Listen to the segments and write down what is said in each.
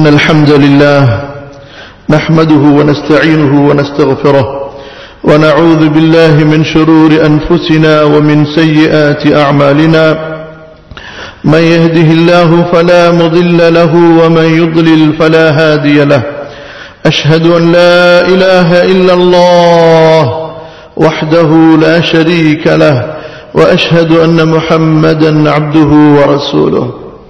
إن الحمد لله نحمده ونستعينه ونستغفره ونعوذ بالله من شرور أنفسنا ومن سيئات أعمالنا من يهده الله فلا مضل له ومن يضلل فلا هادي له أشهد أن لا إله إلا الله وحده لا شريك له وأشهد أن محمدا عبده ورسوله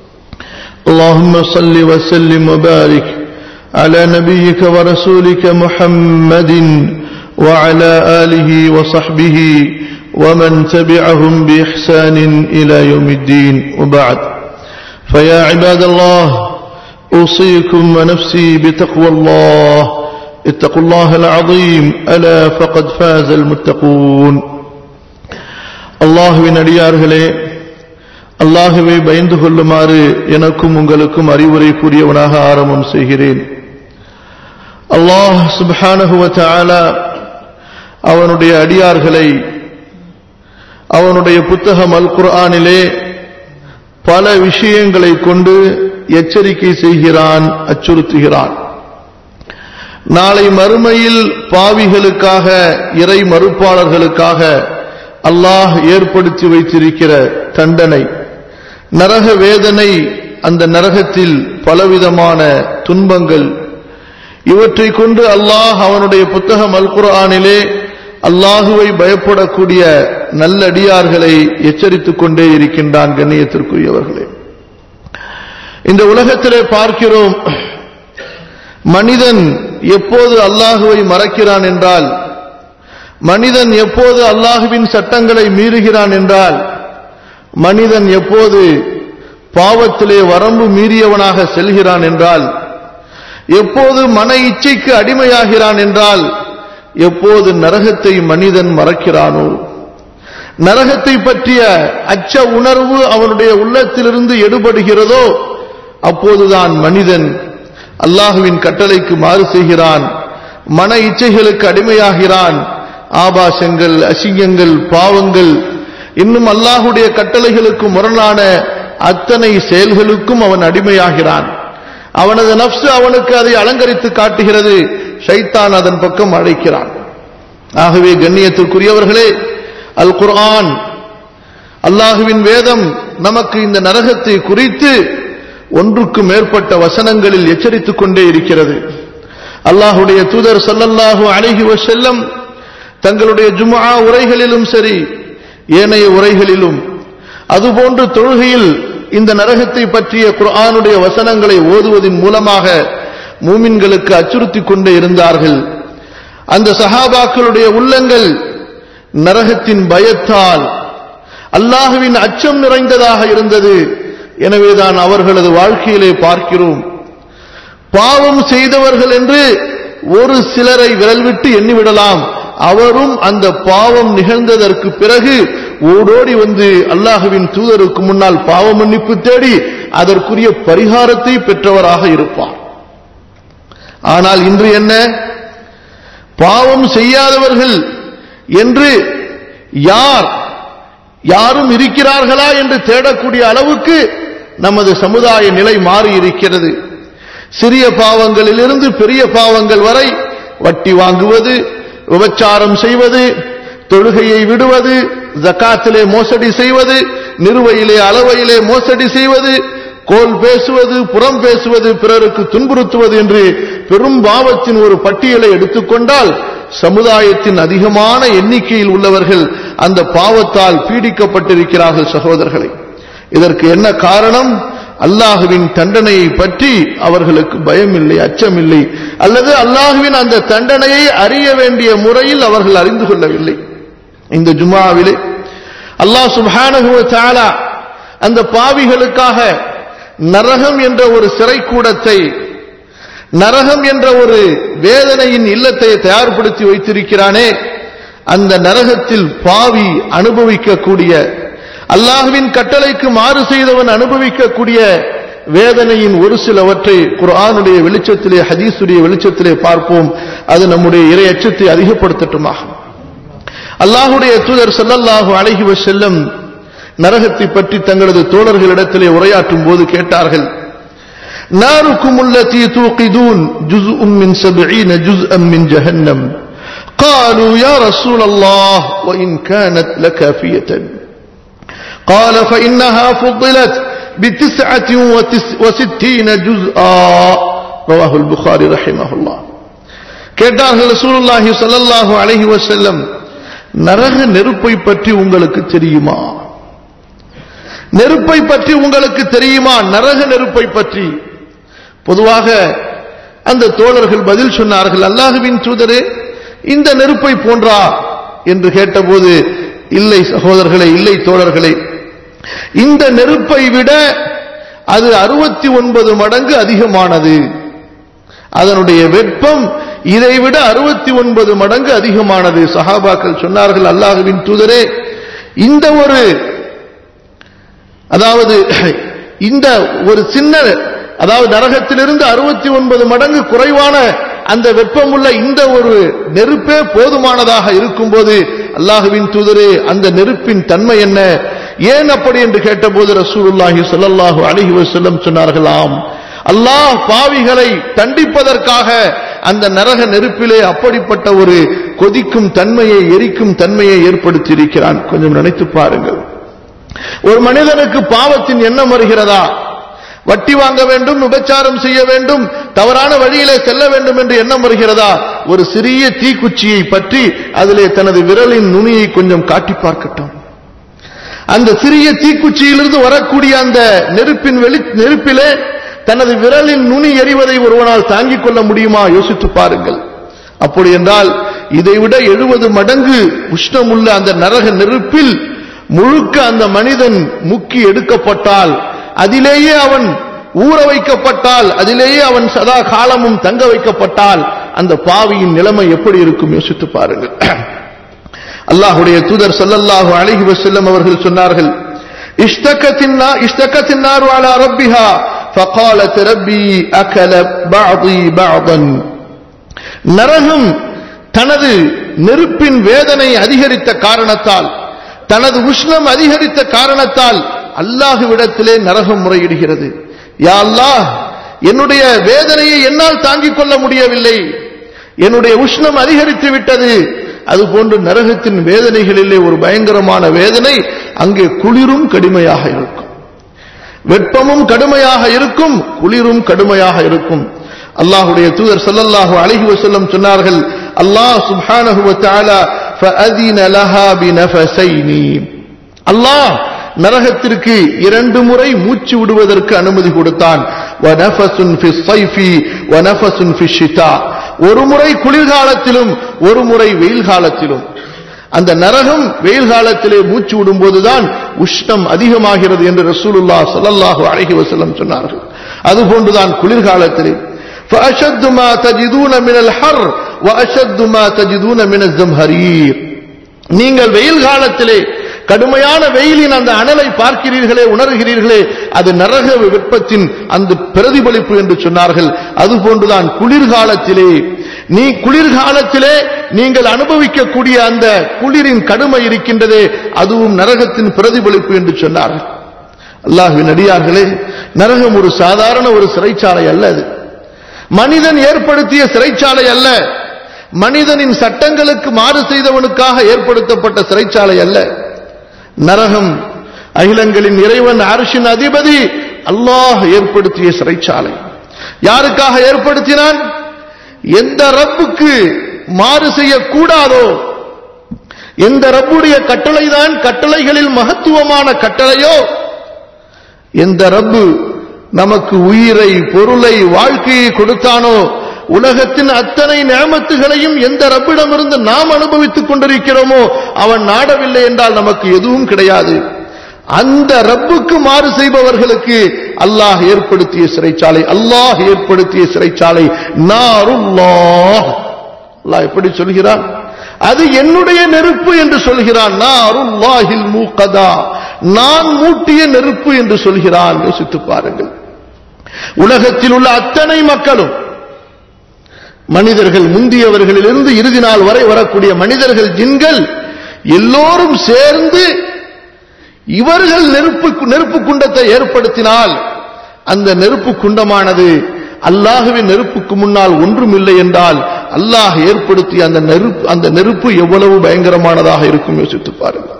اللهم صل وسلم وبارك على نبيك ورسولك محمد وعلى آله وصحبه ومن تبعهم بإحسان إلى يوم الدين وبعد فيا عباد الله أوصيكم ونفسي بتقوى الله اتقوا الله العظيم ألا فقد فاز المتقون அல்லாஹுவின் அடியார்களே அல்லாஹுவை பயந்து கொள்ளுமாறு எனக்கும் உங்களுக்கும் அறிவுரை கூறியவனாக ஆரம்பம் செய்கிறேன் அல்லாஹ் சுப்ஹானஹுவ தஆலா அவனுடைய அடியார்களை அவனுடைய புத்தகம் அல் குர்ஆனிலே பல விஷயங்களை கொண்டு எச்சரிக்கை செய்கிறான் அச்சுறுத்துகிறான் நாளை மறுமையில் பாவிகளுக்காக இறை மறுப்பாளர்களுக்காக அல்லாஹ் ஏற்படுத்தி வைத்திருக்கிற தண்டனை நரக வேதனை அந்த நரகத்தில் பலவிதமான துன்பங்கள் இவற்றை கொண்டு அல்லாஹ் அவனுடைய புத்தகம் அல் குர்ஆனிலே அல்லாஹுவை பயப்படக்கூடிய நல்லடியார்களை எச்சரித்துக் கொண்டே இருக்கின்றான் கண்ணியத்திற்குரியவர்களே இந்த உலகத்திலே பார்க்கிறோம் மனிதன் எப்போது அல்லாஹுவை மறக்கிறான் என்றால் மனிதன் எப்போது அல்லாஹுவின் சட்டங்களை மீறுகிறான் என்றால் மனிதன் எப்போது பாவத்திலே வரம்பு மீறியவனாக செல்கிறான் என்றால் எப்போது மன இச்சைக்கு அடிமையாகிறான் என்றால் எப்போது நரகத்தை மனிதன் மறக்கிறானோ நரகத்தை பற்றிய அச்ச உணர்வு அவனுடைய உள்ளத்திலிருந்து எடுபடுகிறதோ அப்போதுதான் மனிதன் அல்லாஹுவின் கட்டளைக்கு மாறு செய்கிறான் மன இச்சைகளுக்கு அடிமையாகிறான் ஆபாசங்கள் அசிங்கங்கள் பாவங்கள் இன்னும் அல்லாஹுடைய கட்டளைகளுக்கு முரணான அத்தனை செயல்களுக்கும் அவன் அடிமையாகிறான் அவனது நப்சு அவனுக்கு அதை அலங்கரித்து காட்டுகிறது ஷைத்தான் அதன் பக்கம் அழைக்கிறான் ஆகவே கண்ணியத்திற்குரியவர்களே அல் குர்ஆன் அல்லாஹுவின் வேதம் நமக்கு இந்த நரகத்தை குறித்து ஒன்றுக்கு மேற்பட்ட வசனங்களில் எச்சரித்துக் கொண்டே இருக்கிறது அல்லாஹுடைய தூதர் சல்லல்லாஹு அழகி செல்லம் தங்களுடைய ஜும்ஆ உரைகளிலும் சரி ஏனைய உரைகளிலும் அதுபோன்று தொழுகையில் இந்த நரகத்தை பற்றிய குர்ஆனுடைய வசனங்களை ஓதுவதன் மூலமாக மூமின்களுக்கு அச்சுறுத்திக் கொண்டே இருந்தார்கள் அந்த சஹாபாக்களுடைய உள்ளங்கள் நரகத்தின் பயத்தால் அல்லாஹுவின் அச்சம் நிறைந்ததாக இருந்தது எனவேதான் அவர்களது வாழ்க்கையிலே பார்க்கிறோம் பாவம் செய்தவர்கள் என்று ஒரு சிலரை விரல் விட்டு எண்ணிவிடலாம் அவரும் அந்த பாவம் நிகழ்ந்ததற்கு பிறகு ஓடோடி வந்து அல்லாஹுவின் தூதருக்கு முன்னால் பாவ மன்னிப்பு தேடி அதற்குரிய பரிகாரத்தை பெற்றவராக இருப்பார் ஆனால் இன்று என்ன பாவம் செய்யாதவர்கள் என்று யார் யாரும் இருக்கிறார்களா என்று தேடக்கூடிய அளவுக்கு நமது சமுதாய நிலை மாறி இருக்கிறது சிறிய பாவங்களிலிருந்து பெரிய பாவங்கள் வரை வட்டி வாங்குவது விபச்சாரம் செய்வது தொழுகையை விடுவது ஜக்காத்திலே மோசடி செய்வது நிறுவையிலே அளவையிலே மோசடி செய்வது கோல் பேசுவது புறம் பேசுவது பிறருக்கு துன்புறுத்துவது என்று பெரும் பாவத்தின் ஒரு பட்டியலை எடுத்துக்கொண்டால் சமுதாயத்தின் அதிகமான எண்ணிக்கையில் உள்ளவர்கள் அந்த பாவத்தால் பீடிக்கப்பட்டிருக்கிறார்கள் சகோதரர்களை இதற்கு என்ன காரணம் அல்லாஹுவின் தண்டனையை பற்றி அவர்களுக்கு பயம் இல்லை அச்சமில்லை அல்லது அல்லாஹுவின் அந்த தண்டனையை அறிய வேண்டிய முறையில் அவர்கள் அறிந்து கொள்ளவில்லை இந்த ஜுமாவிலே அல்லாஹ் சுபானகுவ தாலா அந்த பாவிகளுக்காக நரகம் என்ற ஒரு சிறை கூடத்தை நரகம் என்ற ஒரு வேதனையின் இல்லத்தை தயார்படுத்தி வைத்திருக்கிறானே அந்த நரகத்தில் பாவி அனுபவிக்கக்கூடிய அல்லாஹுவின் கட்டளைக்கு மாறு செய்தவன் அனுபவிக்கக்கூடிய வேதனையின் ஒரு சிலவற்றை குர்ஆனுடைய வெளிச்சத்திலே ஹதீஸுடைய வெளிச்சத்திலே பார்ப்போம் அது நம்முடைய இறை அச்சத்தை அதிகப்படுத்தட்டுமாகும் அல்லாஹுடைய தூதர் சல்லல்லாஹு அழகி செல்லும் நரகத்தை பற்றி தங்களது தோழர்களிடத்திலே உரையாற்றும் போது கேட்டார்கள் ناركم التي توقدون جزء من سبعين جزءا من جهنم قالوا يا رسول الله وإن كانت لكافية قال فإنها فضلت بتسعة وتس وستين جزءا رواه البخاري رحمه الله கேட்டார்கள் ரசூலுல்லாஹி ஸல்லல்லாஹு அலைஹி வஸல்லம் நரக நெருப்பை பற்றி உங்களுக்கு தெரியுமா நெருப்பை பற்றி உங்களுக்கு தெரியுமா நரக நெருப்பை பற்றி பொதுவாக அந்த தோழர்கள் பதில் சொன்னார்கள் அல்லாஹுவின் தூதரே இந்த நெருப்பை போன்றா என்று கேட்டபோது இல்லை சகோதரர்களே இல்லை தோழர்களே இந்த நெருப்பை விட அது அறுபத்தி ஒன்பது மடங்கு அதிகமானது அதனுடைய வெப்பம் இதைவிட அறுபத்தி ஒன்பது மடங்கு அதிகமானது சஹாபாக்கள் சொன்னார்கள் அல்லாஹுவின் தூதரே இந்த ஒரு அதாவது இந்த ஒரு சின்ன அதாவது நரகத்திலிருந்து அறுபத்தி ஒன்பது மடங்கு குறைவான அந்த வெப்பமுள்ள இந்த ஒரு நெருப்பே போதுமானதாக இருக்கும்போது அல்லாஹுவின் தூதரே அந்த நெருப்பின் தன்மை என்ன ஏன் அப்படி என்று கேட்டபோது ரசூலுல்லாஹி ஸல்லல்லாஹு அலைஹி வஸல்லம் சொன்னார்கள் ஆம் அல்லாஹ் பாவிகளை தண்டிப்பதற்காக அந்த நரக நெருப்பிலே அப்படிப்பட்ட ஒரு கொதிக்கும் தன்மையை எரிக்கும் தன்மையை ஏற்படுத்தி இருக்கிறான் கொஞ்சம் நினைத்து பாருங்கள் ஒரு மனிதனுக்கு பாவத்தின் எண்ணம் வருகிறதா வட்டி வாங்க வேண்டும் விபச்சாரம் செய்ய வேண்டும் தவறான வழியிலே செல்ல வேண்டும் என்று எண்ணம் வருகிறதா ஒரு சிறிய தீக்குச்சியை பற்றி அதிலே தனது விரலின் நுனியை கொஞ்சம் காட்டி பார்க்கட்டும் அந்த சிறிய தீக்குச்சியிலிருந்து வரக்கூடிய அந்த நெருப்பின் வெளி நெருப்பிலே தனது விரலின் நுனி எறிவதை ஒருவனால் தாங்கிக் கொள்ள முடியுமா யோசித்து பாருங்கள் அப்படி என்றால் இதைவிட எழுபது மடங்கு உஷ்ணமுள்ள அந்த நரக நெருப்பில் முழுக்க அந்த மனிதன் முக்கி எடுக்கப்பட்டால் அதிலேயே அவன் ஊற வைக்கப்பட்டால் அதிலேயே அவன் சதா காலமும் தங்க வைக்கப்பட்டால் அந்த பாவியின் நிலைமை எப்படி இருக்கும் யோசித்து பாருங்கள் அல்லாஹுடைய தூதர் ஸல்லல்லாஹு அலைஹி வஸல்லம் அவர்கள் சொன்னார்கள் இஷ்டகத்தின்னா இஷ்டகத்தின்னாரு அலா ரப்பிஹா فقالت ربي أكل بعضي بعضا நரகம் தனது நெருப்பின் வேதனை அதிகரித்த காரணத்தால் தனது உஷ்ணம் அதிகரித்த காரணத்தால் அல்லாஹுவிடத்திலே நரகம் முறையிடுகிறது யா அல்லாஹ் என்னுடைய வேதனையை என்னால் தாங்கிக் கொள்ள முடியவில்லை என்னுடைய உஷ்ணம் அதிகரித்து விட்டது அதுபோன்று நரகத்தின் வேதனைகளிலே ஒரு பயங்கரமான வேதனை அங்கே குளிரும் கடுமையாக இருக்கும் வெப்பமும் கடுமையாக இருக்கும் குளிரும் கடுமையாக இருக்கும் அல்லாஹுடைய தூதர் ஸல்லல்லாஹு அலைஹி வஸல்லம் சொன்னார்கள் அல்லாஹ் சுப்ஹானஹு வ தஆலா ஃபஅதின லஹா பினஃபஸைனி அல்லாஹ் நரகத்திற்கு இரண்டு முறை மூச்சு விடுவதற்கு அனுமதி கொடுத்தான் வனஃபசுன் ஃபிஸ் ஸைஃபி வனஃபசுன் ஃபிஷ் ஷிதா ஒரு முறை குளிர்காலத்திலும் ஒரு முறை வெயில் காலத்திலும் அந்த நரகம் வெயில் காலத்திலே மூச்சு விடும்போதுதான் உஷ்ணம் அதிகமாகிறது என்று ரசூலுல்லா ஸல்லல்லாஹு அலைஹி வஸல்லம் சொன்னார்கள் அதுபோன்றுதான் குளிர்காலத்திலே فأشد ما تجدون من الحر وأشد ما تجدون من الزمهرير நீங்கள் வெயில் காலத்திலே கடுமையான வெயிலின் அந்த அனலை பார்க்கிறீர்களே உணர்கிறீர்களே அது நரக வெப்பத்தின் அந்த பிரதிபலிப்பு என்று சொன்னார்கள் அதுபோன்றுதான் குளிர்காலத்திலே நீ குளிர்காலத்திலே நீங்கள் அனுபவிக்கக்கூடிய அந்த குளிரின் கடுமை இருக்கின்றதே அதுவும் நரகத்தின் பிரதிபலிப்பு என்று சொன்னார்கள் அல்லாஹ்வின் அடியார்களே நரகம் ஒரு சாதாரண ஒரு சிறைச்சாலை அல்ல அது மனிதன் ஏற்படுத்திய சிறைச்சாலை அல்ல மனிதனின் சட்டங்களுக்கு மாறு செய்தவனுக்காக ஏற்படுத்தப்பட்ட சிறைச்சாலை அல்ல நரகம் அகிலங்களின் இறைவன் அரசின் அதிபதி அல்லாஹ் ஏற்படுத்திய சிறைச்சாலை யாருக்காக ஏற்படுத்தினான் எந்த ரப்புக்கு மாறு செய்யக்கூடாதோ எந்த ரப்புடைய கட்டளைதான் கட்டளைகளில் மகத்துவமான கட்டளையோ எந்த ரப்பு நமக்கு உயிரை பொருளை வாழ்க்கையை கொடுத்தானோ உலகத்தின் அத்தனை நேமத்துகளையும் எந்த ரப்பிடமிருந்து நாம் அனுபவித்துக் கொண்டிருக்கிறோமோ அவன் நாடவில்லை என்றால் நமக்கு எதுவும் கிடையாது அந்த ரப்புக்கு மாறு செய்பவர்களுக்கு அல்லாஹ் ஏற்படுத்திய சிறைச்சாலை அல்லாஹ் ஏற்படுத்திய சிறைச்சாலை நாருல்லாஹ் அல்லாஹ் எப்படி சொல்கிறான் அது என்னுடைய நெருப்பு என்று சொல்கிறான் நாருல்லாஹில் மூக்கதா நான் மூட்டிய நெருப்பு என்று சொல்கிறான் யோசித்து பாருங்கள் உலகத்தில் உள்ள அத்தனை மக்களும் மனிதர்கள் முந்தியவர்களிலிருந்து இறுதி நாள் வரை வரக்கூடிய மனிதர்கள் ஜின்கள் எல்லோரும் சேர்ந்து இவர்கள் நெருப்பு நெருப்பு குண்டத்தை ஏற்படுத்தினால் அந்த நெருப்பு குண்டமானது அல்லாஹுவின் நெருப்புக்கு முன்னால் ஒன்றும் இல்லை என்றால் அல்லாஹ் ஏற்படுத்திய அந்த நெருப்பு அந்த நெருப்பு எவ்வளவு பயங்கரமானதாக இருக்கும் யோசித்து பாருங்கள்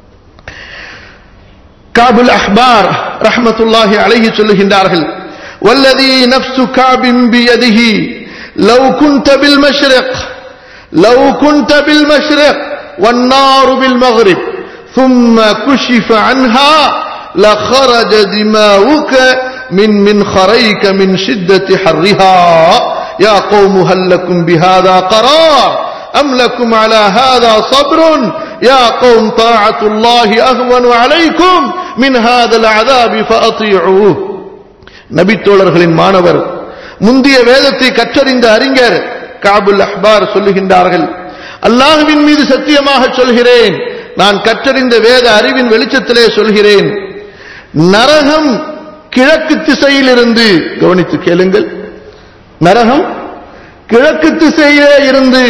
காபுல் அஹ்பார் ரஹ்மத்துல்லாஹி அலைஹி சொல்லுகின்றார்கள் والذي نفس كعب بيده لو كنت بالمشرق لو كنت بالمشرق والنار بالمغرب ثم كشف عنها لخرج دماؤك من منخريك من شدة حرها يا قوم هل لكم بهذا قرار أم لكم على هذا صبر يا قوم طاعة الله أهون عليكم من هذا العذاب فأطيعوه நபி தோழர்களின் மாணவர் முந்திய வேதத்தை கற்றறிந்த அறிஞர் காபுல் அஹ்பார் சொல்லுகின்றார்கள் அல்லாஹுவின் மீது சத்தியமாக சொல்கிறேன் நான் கற்றறிந்த வேத அறிவின் வெளிச்சத்திலே சொல்கிறேன் நரகம் கிழக்கு திசையிலிருந்து கவனித்து கேளுங்கள் நரகம் கிழக்கு திசையிலே இருந்து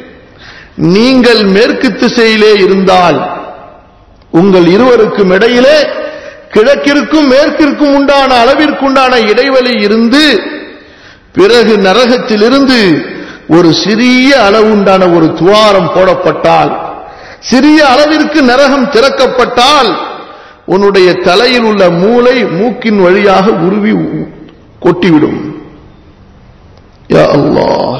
நீங்கள் மேற்கு திசையிலே இருந்தால் உங்கள் இருவருக்கும் இடையிலே கிழக்கிற்கும் மேற்கிற்கும் உண்டான அளவிற்குண்டான இடைவெளி இருந்து பிறகு நரகத்திலிருந்து ஒரு சிறிய அளவுண்டான ஒரு துவாரம் போடப்பட்டால் சிறிய அளவிற்கு நரகம் திறக்கப்பட்டால் உன்னுடைய தலையில் உள்ள மூளை மூக்கின் வழியாக உருவி கொட்டிவிடும் யா அல்லாஹ்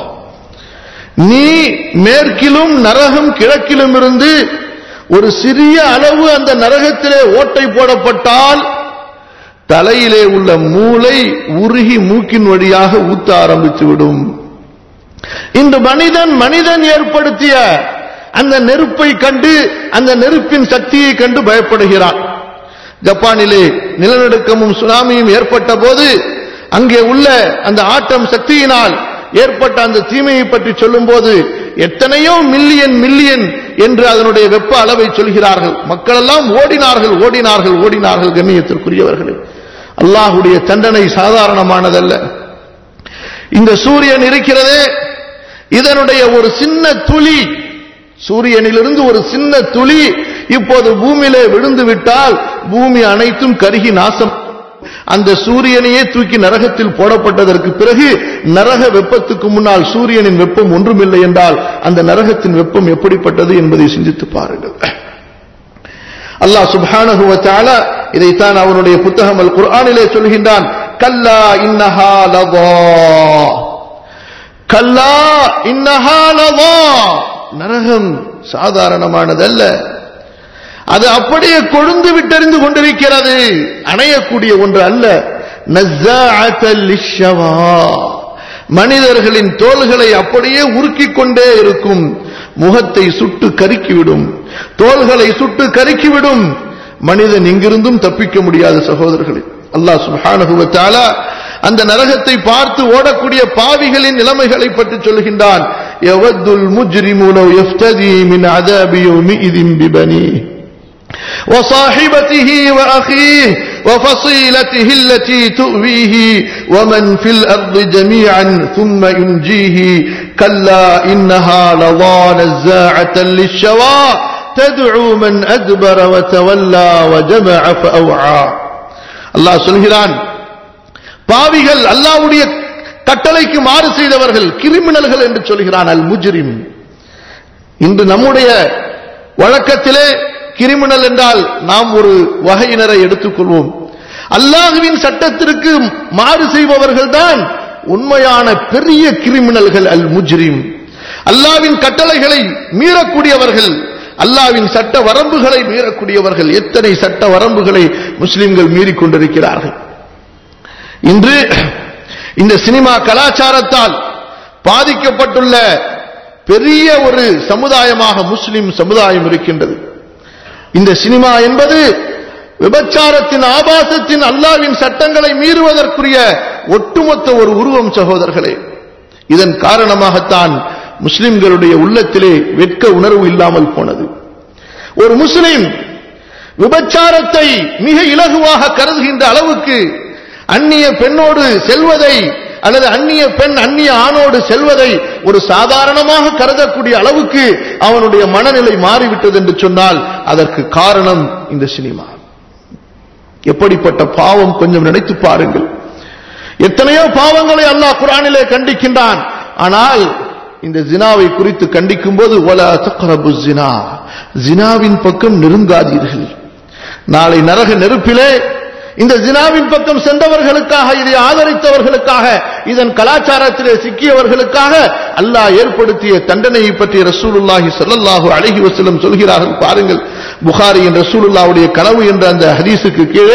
நீ மேற்கிலும் நரகம் கிழக்கிலும் இருந்து ஒரு சிறிய அளவு அந்த நரகத்திலே ஓட்டை போடப்பட்டால் தலையிலே உள்ள மூளை உருகி மூக்கின் வழியாக ஊத்த ஆரம்பித்து விடும் இன்று மனிதன் மனிதன் ஏற்படுத்திய அந்த நெருப்பை கண்டு அந்த நெருப்பின் சக்தியை கண்டு பயப்படுகிறான் ஜப்பானிலே நிலநடுக்கமும் சுனாமியும் ஏற்பட்ட போது அங்கே உள்ள அந்த ஆட்டம் சக்தியினால் ஏற்பட்ட அந்த தீமையை பற்றி சொல்லும்போது எத்தனையோ மில்லியன் மில்லியன் என்று அதனுடைய வெப்ப அளவை சொல்கிறார்கள் மக்கள் எல்லாம் ஓடினார்கள் ஓடினார்கள் ஓடினார்கள் கண்ணியத்திற்குரியவர்களே அல்லாஹுடைய தண்டனை சாதாரணமானதல்ல இந்த சூரியன் இருக்கிறதே இதனுடைய ஒரு சின்ன துளி சூரியனிலிருந்து ஒரு சின்ன துளி இப்போது பூமியிலே விழுந்து விட்டால் பூமி அனைத்தும் கருகி நாசம் அந்த சூரியனையே தூக்கி நரகத்தில் போடப்பட்டதற்கு பிறகு நரக வெப்பத்துக்கு முன்னால் சூரியனின் வெப்பம் ஒன்றுமில்லை என்றால் அந்த நரகத்தின் வெப்பம் எப்படிப்பட்டது என்பதை சிந்தித்து பாருங்கள் அல்லாஹ் சுப்ஹானஹு வ தஆலா இதைத்தான் அவனுடைய புத்தகம் அல் குர்ஆனிலே சொல்கின்றான் கல்லா இன்னஹா லதா கல்லா இன்னஹா லதா நரகம் சாதாரணமானதல்ல அது அப்படியே கொழுந்து விட்டறிந்து கொண்டிருக்கிறது அணையக்கூடிய ஒன்று அல்ல நஸ்ஸாஅத்தல் லிஷ்ஷவா மனிதர்களின் தோள்களை அப்படியே உருக்கிக் கொண்டே இருக்கும் முகத்தை சுட்டு கருக்கிவிடும் தோள்களை சுட்டு கருக்கிவிடும் மனிதன் இங்கிருந்தும் தப்பிக்க முடியாத சகோதரர்களே அல்லாஹ் சுப்ஹானஹு வ தஆலா அந்த நரகத்தை பார்த்து ஓடக்கூடிய பாவிகளின் நிலைமைகளை பற்றி சொல்கின்றான் யவத்துல் முஜ்ரிமு லவ் யஃப்ததி மின் அதாபி யௌமிஇதின் பிபனீஹ் وصاحبته وأخيه وفصيلته التي تؤويه ومن في الأرض جميعا ثم ينجيه كلا إنها لظى نزاعة للشوى تدعو من أدبر وتولى وجمع فأوعى الله சொல்கிறான் பாவிகள் அல்லாவுடைய கட்டளைக்கு மாறு செய்தவர்கள் கிரிமினல்கள் என்று சொல்கிறான் அல் முஜ்ரிம் இன்று நம்முடைய வழக்கத்திலே கிரிமினல் என்றால் நாம் ஒரு வகையினரை எடுத்துக்கொள்வோம் அல்லாஹுவின் சட்டத்திற்கு மாறு செய்பவர்கள் தான் உண்மையான பெரிய கிரிமினல்கள் அல் முஜ்ரிம் அல்லாவின் கட்டளைகளை மீறக்கூடியவர்கள் அல்லாவின் சட்ட வரம்புகளை மீறக்கூடியவர்கள் எத்தனை சட்ட வரம்புகளை முஸ்லிம்கள் மீறிக்கொண்டிருக்கிறார்கள் இன்று இந்த சினிமா கலாச்சாரத்தால் பாதிக்கப்பட்டுள்ள பெரிய ஒரு சமுதாயமாக முஸ்லிம் சமுதாயம் இருக்கின்றது இந்த சினிமா என்பது விபச்சாரத்தின் ஆபாசத்தின் அல்லாவின் சட்டங்களை மீறுவதற்குரிய ஒட்டுமொத்த ஒரு உருவம் சகோதரர்களே இதன் காரணமாகத்தான் முஸ்லிம்களுடைய உள்ளத்திலே வெட்க உணர்வு இல்லாமல் போனது ஒரு முஸ்லிம் விபச்சாரத்தை மிக இலகுவாக கருதுகின்ற அளவுக்கு அந்நிய பெண்ணோடு செல்வதை அல்லது அந்நிய பெண் அந்நிய ஆணோடு செல்வதை ஒரு சாதாரணமாக கருதக்கூடிய அளவுக்கு அவனுடைய மனநிலை மாறிவிட்டது என்று சொன்னால் அதற்கு காரணம் இந்த சினிமா எப்படிப்பட்ட பாவம் கொஞ்சம் நினைத்து பாருங்கள் எத்தனையோ பாவங்களை அல்லாஹ் குரானிலே கண்டிக்கின்றான் ஆனால் இந்த ஜினாவை குறித்து கண்டிக்கும் போது ஒல தக்ரபு ஜினா ஜினாவின் பக்கம் நெருங்காதீர்கள் நாளை நரக நெருப்பிலே இந்த ஜினாவின் பக்கம் சென்றவர்களுக்காக இதை ஆதரித்தவர்களுக்காக இதன் கலாச்சாரத்திலே சிக்கியவர்களுக்காக அல்லாஹ் ஏற்படுத்திய தண்டனையை பற்றி ரசூலுல்லாஹி ஸல்லல்லாஹு அலைஹி வஸல்லம் சொல்கிறார்கள் பாருங்கள் புகாரியின் ரசூலுல்லாவுடைய கனவு என்ற அந்த ஹதீஸுக்கு கீழே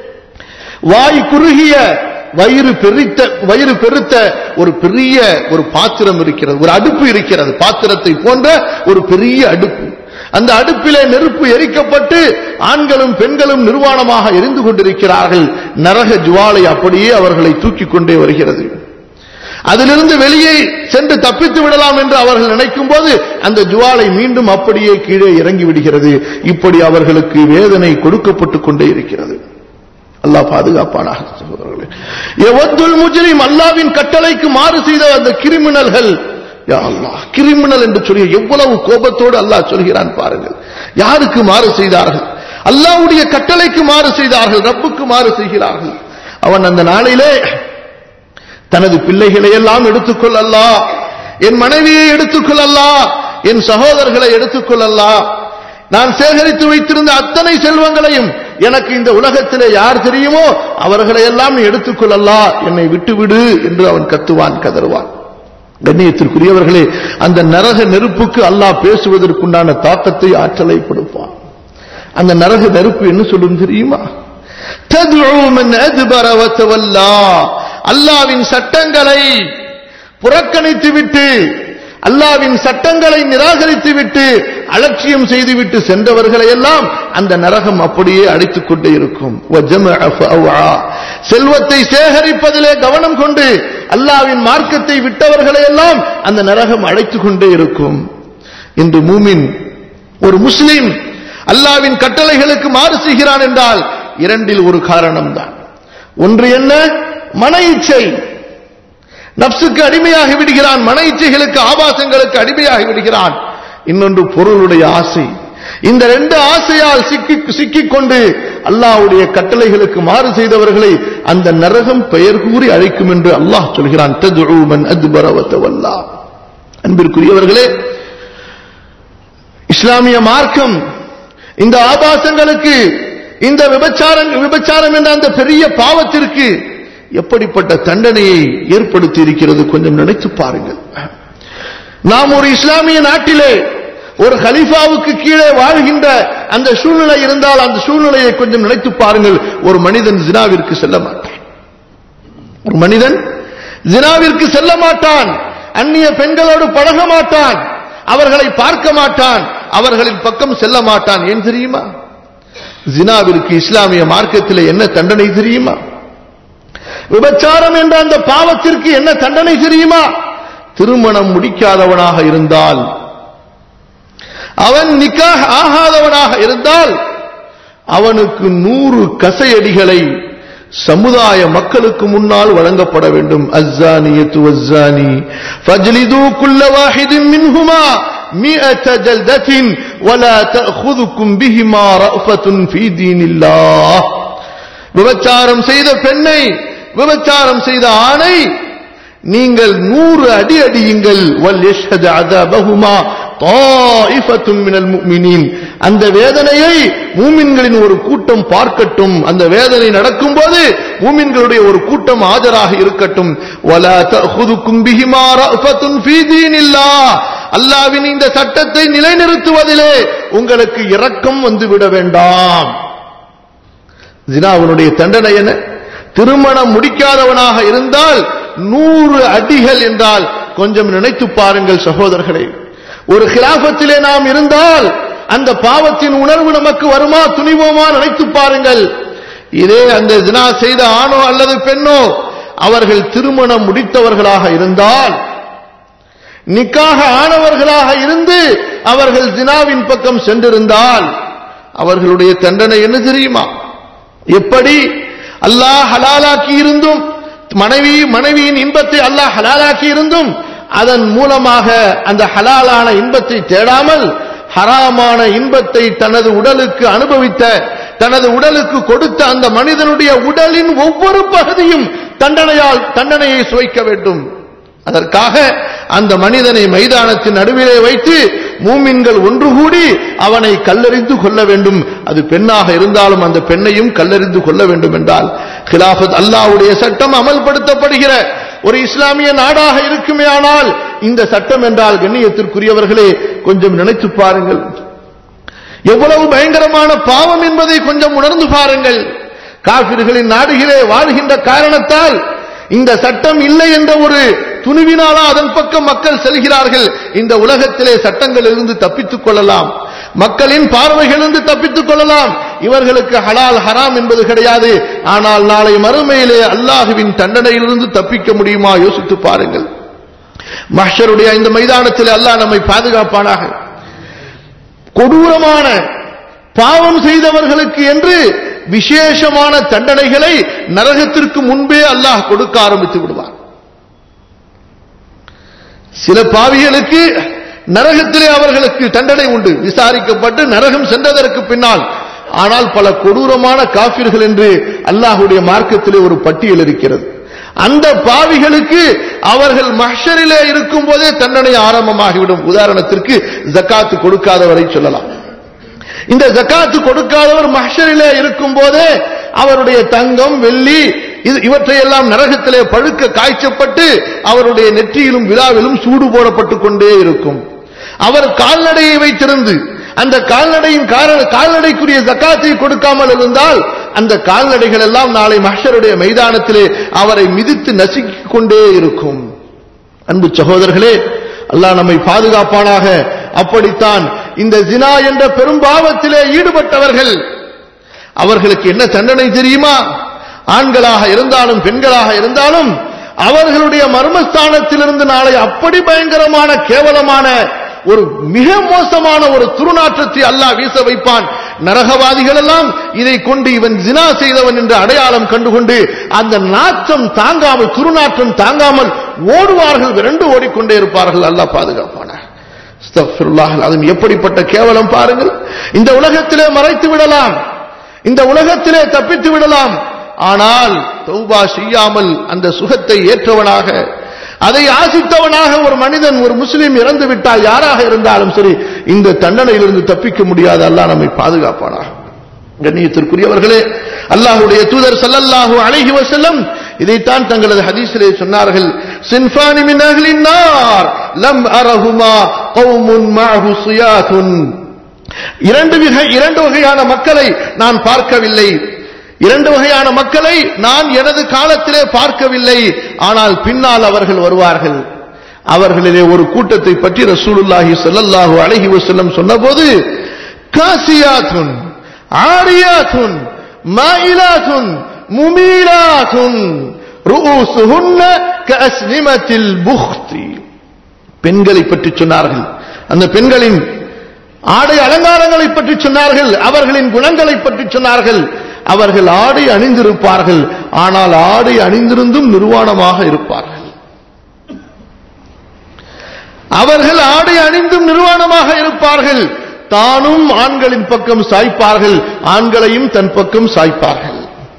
வாய் குறுகிய வயிறு பெரித்த வயிறு பெருத்த ஒரு பெரிய ஒரு பாத்திரம் இருக்கிறது ஒரு அடுப்பு இருக்கிறது பாத்திரத்தை போன்ற ஒரு பெரிய அடுப்பு அந்த அடுப்பிலே நெருப்பு எரிக்கப்பட்டு ஆண்களும் பெண்களும் நிர்வாணமாக எரிந்து கொண்டிருக்கிறார்கள் நரக ஜுவாலை அப்படியே அவர்களை தூக்கிக் கொண்டே வருகிறது அதிலிருந்து வெளியே சென்று தப்பித்து விடலாம் என்று அவர்கள் நினைக்கும் போது அந்த ஜுவாலை மீண்டும் அப்படியே கீழே இறங்கி விடுகிறது இப்படி அவர்களுக்கு வேதனை கொடுக்கப்பட்டுக் கொண்டே இருக்கிறது அல்லாஹ் பாதுகாப்பானாக சகோதரர்களே எவத்துல் முஜ்ரிம் அல்லாவின் கட்டளைக்கு மாறு செய்த அந்த கிரிமினல்கள் யா அல்லாஹ் கிரிமினல் என்று சொல்லி எவ்வளவு கோபத்தோடு அல்லாஹ் சொல்கிறான் பாருங்கள் யாருக்கு மாறு செய்தார்கள் அல்லாஹ்வுடைய கட்டளைக்கு மாறு செய்தார்கள் ரப்புக்கு மாறு செய்கிறார்கள் அவன் அந்த நாளிலே தனது பிள்ளைகளை எல்லாம் எடுத்துக்கொள்ளல்லா என் மனைவியை எடுத்துக்கொள்ளல்லா என் சகோதரர்களை எடுத்துக்கொள்ளல்லா நான் சேகரித்து வைத்திருந்த அத்தனை செல்வங்களையும் எனக்கு இந்த உலகத்திலே யார் தெரியுமோ அவர்களை எல்லாம் நீ எடுத்துக்கொள்ளல்லா என்னை விட்டுவிடு என்று அவன் கத்துவான் கதறுவான் கண்ணியத்திற்குரியவர்களே அந்த நரக நெருப்புக்கு அல்லாஹ் பேசுவதற்குண்டான தாக்கத்தை ஆற்றலை கொடுப்பான் அந்த நரக நெருப்பு என்ன சொல்லும் தெரியுமா தத்உ மன் அத்பர வதவல்லா அல்லாவின் சட்டங்களை புறக்கணித்து விட்டு அல்லாவின் சட்டங்களை நிராகரித்து விட்டு அலட்சியம் செய்துவிட்டு சென்றவர்களை எல்லாம் அந்த நரகம் அப்படியே அடித்துக் கொண்டே இருக்கும் வஜமஅ ஃபஅவா. செல்வத்தை சேகரிப்பதிலே கவனம் கொண்டு அல்லாவின் மார்க்கத்தை விட்டவர்களை எல்லாம் அந்த நரகம் அழைத்துக் கொண்டே இருக்கும் இன்று மூமின் ஒரு முஸ்லிம் அல்லாவின் கட்டளைகளுக்கு மாறு செய்கிறான் என்றால் இரண்டில் ஒரு காரணம்தான் ஒன்று என்ன மன இச்சை நப்சுக்கு அடிமையாகி விடுகிறான் மன இச்சைகளுக்கு ஆபாசங்களுக்கு அடிமையாகி விடுகிறான் இன்னொன்று பொருளுடைய ஆசை இந்த ரெண்டு ஆசையால் சிக்கி சிக்கிக் கொண்டு அல்லாஹ்வுடைய கட்டளைகளுக்கு மாறு செய்தவர்களை அந்த நரகம் பெயர் கூறி அழைக்கும் என்று அல்லாஹ் சொல்கிறான் தத்உ மன் அத்பர வதவல்லா அன்பிற்குரியவர்களே இஸ்லாமிய மார்க்கம் இந்த ஆபாசங்களுக்கு இந்த விபச்சாரம் விபச்சாரம் என்ற அந்த பெரிய பாவத்திற்கு எப்படிப்பட்ட தண்டனையை ஏற்படுத்தி இருக்கிறது கொஞ்சம் நினைத்து பாருங்கள் நாம் ஒரு இஸ்லாமிய நாட்டிலே ஒரு கலீஃபாவுக்கு கீழே வாழ்கின்ற அந்த சூழ்நிலை இருந்தால் அந்த சூழ்நிலையை கொஞ்சம் நினைத்து பாருங்கள் ஒரு மனிதன் ஜினாவிற்கு செல்ல மாட்டான் ஒரு மனிதன் ஜினாவிற்கு செல்ல மாட்டான் அந்நிய பெண்களோடு பழக மாட்டான் அவர்களை பார்க்க மாட்டான் அவர்களின் பக்கம் செல்ல மாட்டான் ஏன் தெரியுமா ஜினாவிற்கு இஸ்லாமிய மார்க்கத்தில் என்ன தண்டனை தெரியுமா விபச்சாரம் என்ற அந்த பாவத்திற்கு என்ன தண்டனை தெரியுமா திருமணம் முடிக்காதவனாக இருந்தால் அவன் நிக்காக ஆகாதவனாக இருந்தால் அவனுக்கு நூறு கசையடிகளை சமுதாய மக்களுக்கு முன்னால் வழங்கப்பட வேண்டும் அஸ்ஸானியத்து வஸ்ஸானி ஃபஜ்லிது குல்ல வாஹிதின் மின்ஹுமா மிஅத ஜல்தத்தின் வலா தஅخذكم بهما رأفة في دين الله விபச்சாரம் செய்த பெண்ணை விபச்சாரம் செய்த ஆணை நீங்கள் நூறு அடி அடியுங்கள் வல் யஷ்ஹது அதாபஹுமா தாயிஃபத்தும் மினல் முஃமினீன் அந்த வேதனையை மூமின்களின் ஒரு கூட்டம் பார்க்கட்டும் அந்த வேதனை நடக்கும்போது மூமின்களுடைய ஒரு கூட்டம் ஆஜராக இருக்கட்டும் வலா தஅخذكم بهما رأفة في دين الله அல்லாஹ்வின் இந்த சட்டத்தை நிலைநிறுத்துவதிலே உங்களுக்கு இரக்கம் வந்துவிட வேண்டாம் ஜினாவினுடைய தண்டனை என்ன திருமணம் முடிக்காதவனாக இருந்தால் நூறு அடிகள் என்றால் கொஞ்சம் நினைத்து பாருங்கள் சகோதரர்களே ஒரு கிலாபத்திலே நாம் இருந்தால் அந்த பாவத்தின் உணர்வு நமக்கு வருமா துணிவோமா நினைத்து பாருங்கள் இதே அந்த ஜினா செய்த ஆணோ அல்லது பெண்ணோ அவர்கள் திருமணம் முடித்தவர்களாக இருந்தால் நிக்காக ஆனவர்களாக இருந்து அவர்கள் ஜினாவின் பக்கம் சென்றிருந்தால் அவர்களுடைய தண்டனை என்ன தெரியுமா எப்படி அல்லாஹ் ஹலாலாக்கி இருந்தும் மனைவி மனைவியின் இன்பத்தை அல்லாஹ் ஹலாலாக்கி இருந்தும் அதன் மூலமாக அந்த ஹலாலான இன்பத்தை தேடாமல் ஹராமான இன்பத்தை தனது உடலுக்கு அனுபவித்த தனது உடலுக்கு கொடுத்த அந்த மனிதனுடைய உடலின் ஒவ்வொரு பகுதியும் தண்டனையால் தண்டனையை சுவைக்க வேண்டும் அதற்காக அந்த மனிதனை மைதானத்தின் நடுவிலே வைத்து மூமின்கள் ஒன்று கூடி அவனை கல்லறிந்து கொள்ள வேண்டும் அது பெண்ணாக இருந்தாலும் அந்த பெண்ணையும் கல்லறிந்து கொள்ள வேண்டும் என்றால் கிலாபத் அல்லாவுடைய சட்டம் அமல்படுத்தப்படுகிற ஒரு இஸ்லாமிய நாடாக இருக்குமே ஆனால் இந்த சட்டம் என்றால் கண்ணியத்திற்குரியவர்களே கொஞ்சம் நினைத்து பாருங்கள் எவ்வளவு பயங்கரமான பாவம் என்பதை கொஞ்சம் உணர்ந்து பாருங்கள் காபிர்களின் நாடுகளே வாழ்கின்ற காரணத்தால் இந்த சட்டம் இல்லை என்ற ஒரு துணிவினாலா அதன் பக்கம் மக்கள் செல்கிறார்கள் இந்த உலகத்திலே சட்டங்கள் இருந்து தப்பித்துக் கொள்ளலாம் மக்களின் பார்வைகளிலிருந்து தப்பித்துக் கொள்ளலாம் இவர்களுக்கு ஹலால் ஹராம் என்பது கிடையாது ஆனால் நாளை மறுமையிலே அல்லாஹுவின் தண்டனையிலிருந்து தப்பிக்க முடியுமா யோசித்து பாருங்கள் மஹ்ஷருடைய இந்த மைதானத்தில் அல்லாஹ் நம்மை பாதுகாப்பானாக கொடூரமான பாவம் செய்தவர்களுக்கு என்று விசேஷமான தண்டனைகளை நரகத்திற்கு முன்பே அல்லாஹ் கொடுக்க ஆரம்பித்து விடுவார் சில பாவிகளுக்கு நரகத்திலே அவர்களுக்கு தண்டனை உண்டு விசாரிக்கப்பட்டு நரகம் சென்றதற்கு பின்னால் ஆனால் பல கொடூரமான காபிர்கள் என்று அல்லாஹுடைய மார்க்கத்திலே ஒரு பட்டியல் இருக்கிறது அந்த பாவிகளுக்கு அவர்கள் மஹ்ஷரிலே இருக்கும் போதே தண்டனை ஆரம்பமாகிவிடும் உதாரணத்திற்கு ஜக்காத்து கொடுக்காதவரை சொல்லலாம் இந்த ஜக்காத்து கொடுக்காதவர் மஹ்ஷரிலே இருக்கும் போதே அவருடைய தங்கம் வெள்ளி இது இவற்றையெல்லாம் நரகத்திலே பழுக்க காய்ச்சப்பட்டு அவருடைய நெற்றியிலும் விழாவிலும் சூடு போடப்பட்டுக் கொண்டே இருக்கும் அவர் கால்நடையை வைத்திருந்து அந்த கால்நடையின் கால்நடைக்குரிய ஜக்காத்தை கொடுக்காமல் இருந்தால் அந்த கால்நடைகள் எல்லாம் நாளை மஹருடைய மைதானத்திலே அவரை மிதித்து நசுக்கிக் கொண்டே இருக்கும் அன்பு சகோதரர்களே அல்லாஹ் நம்மை பாதுகாப்பானாக அப்படித்தான் இந்த ஜினா என்ற பெரும்பாவத்திலே ஈடுபட்டவர்கள் அவர்களுக்கு என்ன தண்டனை தெரியுமா ஆண்களாக இருந்தாலும் பெண்களாக இருந்தாலும் அவர்களுடைய மர்மஸ்தானத்திலிருந்து நாளை அப்படி பயங்கரமான கேவலமான ஒரு மிக மோசமான ஒரு துருநாற்றத்தை அல்லாஹ் வீச வைப்பான் நரகவாதிகள் எல்லாம் இதை கொண்டு இவன் ஜினா செய்தவன் என்று அடையாளம் கண்டுகொண்டு அந்த நாற்றம் தாங்காமல் துருநாற்றம் தாங்காமல் ஓடுவார்கள் விரண்டு ஓடிக்கொண்டே இருப்பார்கள் அல்லாஹ் பாதுகாப்பான அதுவும் எப்படிப்பட்ட கேவலம் பாருங்கள் இந்த உலகத்திலே மறைத்து விடலாம் இந்த உலகத்திலே தப்பித்து விடலாம் ஆனால் தௌபா செய்யாமல் அந்த சுகத்தை ஏற்றவனாக அதை ஆசித்தவனாக ஒரு மனிதன் ஒரு முஸ்லீம் இறந்து விட்டால் யாராக இருந்தாலும் சரி இந்த தண்டனையிலிருந்து தப்பிக்க முடியாது அல்லாஹ் நம்மை பாதுகாப்பானாக கண்ணியத்திற்குரியவர்களே அல்லாஹுடைய தூதர் சல்லல்லாஹு அலைஹி வஸல்லம் இதைத்தான் தங்களது ஹதீஸிலே சொன்னார்கள் சின்ஃபானி மின் அஹ்லின் நார் லம் அரஹுமா கௌமுன் மஅஹு சியாதுன் இரண்டு வகை இரண்டு வகையான மக்களை நான் பார்க்கவில்லை இரண்டு வகையான மக்களை நான் எனது காலத்திலே பார்க்கவில்லை ஆனால் பின்னால் அவர்கள் வருவார்கள் அவர்களிலே ஒரு கூட்டத்தை பற்றி ரசூலுல்லாஹி ஸல்லல்லாஹு அலைஹி வஸல்லம் சொன்னபோது காசியாத்துன் ஆரியாத்துன் மாயிலாத்துன் முமீலாத்துன் ரூசுஹுன்ன கஅஸ்னிமத்தில் புக்தி பெண்களை பற்றி சொன்னார்கள் அந்த பெண்களின் ஆடை அலங்காரங்களை பற்றி சொன்னார்கள் அவர்களின் குணங்களை பற்றி சொன்னார்கள் அவர்கள் ஆடை அணிந்திருப்பார்கள் ஆனால் ஆடை அணிந்திருந்தும் நிர்வாணமாக இருப்பார்கள் அவர்கள் ஆடை அணிந்தும் நிர்வாணமாக இருப்பார்கள் தானும் ஆண்களின் பக்கம் சாய்ப்பார்கள் ஆண்களையும் தன் பக்கம் சாய்ப்பார்கள்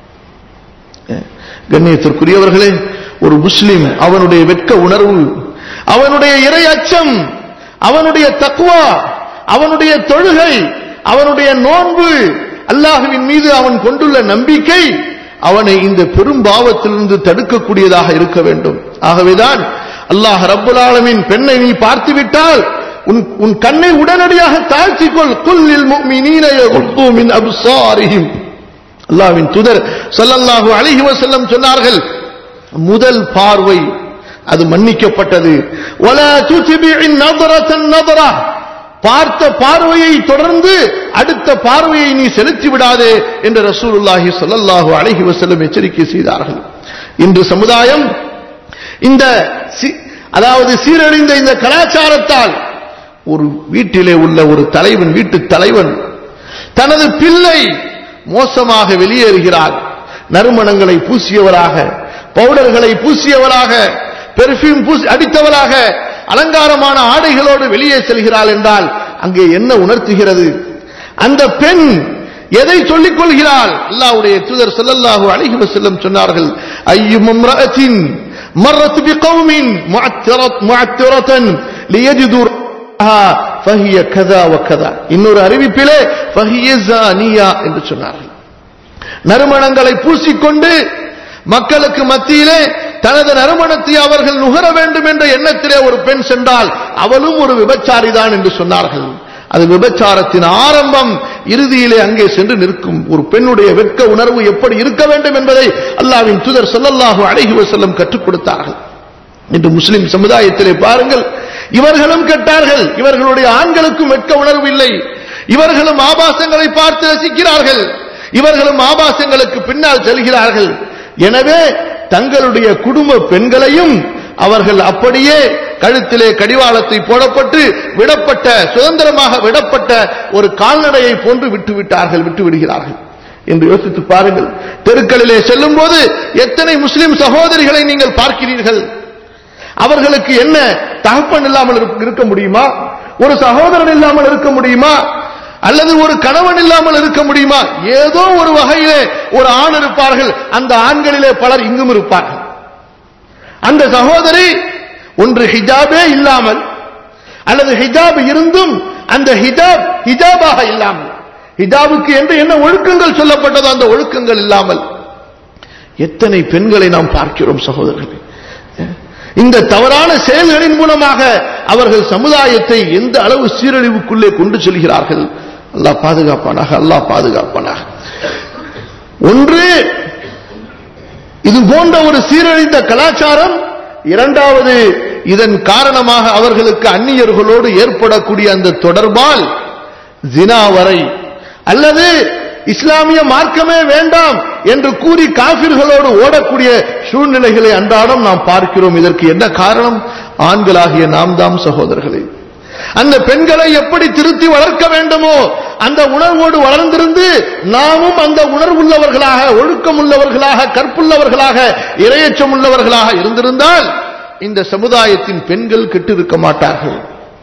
கண்ணியத்திற்குரியவர்களே ஒரு முஸ்லிம் அவனுடைய வெட்க உணர்வு அவனுடைய இறை அச்சம் அவனுடைய தக்குவா அவனுடைய தொழுகை அவனுடைய நோன்பு அல்லாஹுவின் மீது அவன் கொண்டுள்ள நம்பிக்கை அவனை இந்த பெரும் பாவத்திலிருந்து தடுக்கக்கூடியதாக இருக்க வேண்டும் ஆகவேதான் அல்லாஹ் ரப்புல் ஆலமின் பெண்ணை நீ பார்த்துவிட்டால் உன் உன் கண்ணை உடனடியாக தாழ்த்திக்கொள் குல்லில் முஃமினீன யகுத்து மின் அப்சாரிஹிம் அல்லாஹ்வின் தூதர் ஸல்லல்லாஹு அலைஹி வஸல்லம் சொன்னார்கள் முதல் பார்வை அது மன்னிக்கப்பட்டது வலா துத்பிஇன் நظரத்தன் நظரா பார்த்த பார்வையை தொடர்ந்து அடுத்த பார்வையை நீ செலுத்தி விடாதே என்று ரசூலுல்லாஹி ஸல்லல்லாஹு அலைஹி வஸல்லம் எச்சரிக்கை செய்தார்கள் இன்று சமுதாயம் இந்த அதாவது சீரழிந்த இந்த கலாச்சாரத்தால் ஒரு வீட்டிலே உள்ள ஒரு தலைவன் வீட்டு தலைவன் தனது பிள்ளை மோசமாக வெளியேறுகிறார் நறுமணங்களை பூசியவராக பவுடர்களை பூசியவராக பெர்ஃபியூம் பூசி அடித்தவராக அலங்காரமான ஆடைகளோடு வெளியே செல்கிறாள் என்றால் அங்கே என்ன உணர்த்துகிறது அந்த பெண் எதை சொல்லிக் கொள்கிறாள் அல்லாஹ்வுடைய தூதர் ஸல்லல்லாஹு அலைஹி வஸல்லம் சொன்னார்கள் ஐயும் இம்ரஅத்தின் مرت بقوم معترة معترة ليجدوا رأها فهي كذا وكذا இன்னொரு அறிவிப்பிலே فهي زانية என்று சொன்னார்கள் நறுமணங்களை பூசிக்கொண்டு மக்களுக்கு மத்தியிலே தனது நறுமணத்தை அவர்கள் நுகர வேண்டும் என்ற எண்ணத்திலே ஒரு பெண் சென்றால் அவளும் ஒரு விபச்சாரிதான் என்று சொன்னார்கள் அது விபச்சாரத்தின் ஆரம்பம் இறுதியிலே அங்கே சென்று நிற்கும் ஒரு பெண்ணுடைய வெட்க உணர்வு எப்படி இருக்க வேண்டும் என்பதை அல்லாவின் தூதர் ஸல்லல்லாஹு அலைஹி வஸல்லம் கற்றுக் கொடுத்தார்கள் இன்று முஸ்லிம் சமுதாயத்திலே பாருங்கள் இவர்களும் கெட்டார்கள் இவர்களுடைய ஆண்களுக்கும் வெட்க உணர்வு இல்லை இவர்களும் ஆபாசங்களை பார்த்து ரசிக்கிறார்கள் இவர்களும் ஆபாசங்களுக்கு பின்னால் செல்கிறார்கள் எனவே தங்களுடைய குடும்ப பெண்களையும் அவர்கள் அப்படியே கழுத்திலே கடிவாளத்தை போடப்பட்டு விடப்பட்ட சுதந்திரமாக விடப்பட்ட ஒரு கால்நடையை போன்று விட்டு விட்டார்கள் விட்டு விடுகிறார்கள் என்று யோசித்து பாருங்கள் தெருக்களிலே செல்லும் போது எத்தனை முஸ்லிம் சகோதரிகளை நீங்கள் பார்க்கிறீர்கள் அவர்களுக்கு என்ன தகப்பன் இல்லாமல் இருக்க- இருக்க முடியுமா ஒரு சகோதரன் இல்லாமல் இருக்க முடியுமா அல்லது ஒரு கணவன் இல்லாமல் இருக்க முடியுமா ஏதோ ஒரு வகையிலே ஒரு ஆண் இருப்பார்கள் அந்த ஆண்களிலே பலர் இங்கும் இருப்பார்கள் அந்த சகோதரி ஒன்று ஹிஜாபே இல்லாமல் அல்லது ஹிஜாப் இருந்தும் அந்த ஹிஜாப் ஹிஜாபாக இல்லாமல் ஹிஜாபுக்கு என்று என்ன ஒழுக்கங்கள் சொல்லப்பட்டதோ அந்த ஒழுக்கங்கள் இல்லாமல் எத்தனை பெண்களை நாம் பார்க்கிறோம் சகோதரர்களே இந்த தவறான செயல்களின் மூலமாக அவர்கள் சமுதாயத்தை எந்த அளவு சீரழிவுக்குள்ளே கொண்டு செல்கிறார்கள் அல்லாஹ் பாதுகாப்பானாக அல்லாஹ் பாதுகாப்பானாக ஒன்று இது போன்ற ஒரு சீரழிந்த கலாச்சாரம் இரண்டாவது இதன் காரணமாக அவர்களுக்கு அந்நியர்களோடு ஏற்படக்கூடிய அந்த தொடர்பால் ஜினா வரை அல்லது இஸ்லாமிய மார்க்கமே வேண்டாம் என்று கூறி காபிர்களோடு ஓடக்கூடிய சூழ்நிலைகளை அன்றாடம் நாம் பார்க்கிறோம் இதற்கு என்ன காரணம் ஆண்களாகிய நாம் தாம் சகோதரர்களே அந்த பெண்களை எப்படி திருத்தி வளர்க்க வேண்டுமோ அந்த உணர்வோடு வளர்ந்திருந்து நாமும் அந்த உணர்வுள்ளவர்களாக ஒழுக்கமுள்ளவர்களாக கற்புள்ளவர்களாக இரையச்சம் உள்ளவர்களாக இருந்திருந்தால் இந்த சமுதாயத்தின் பெண்கள் கெட்டிருக்க மாட்டார்கள்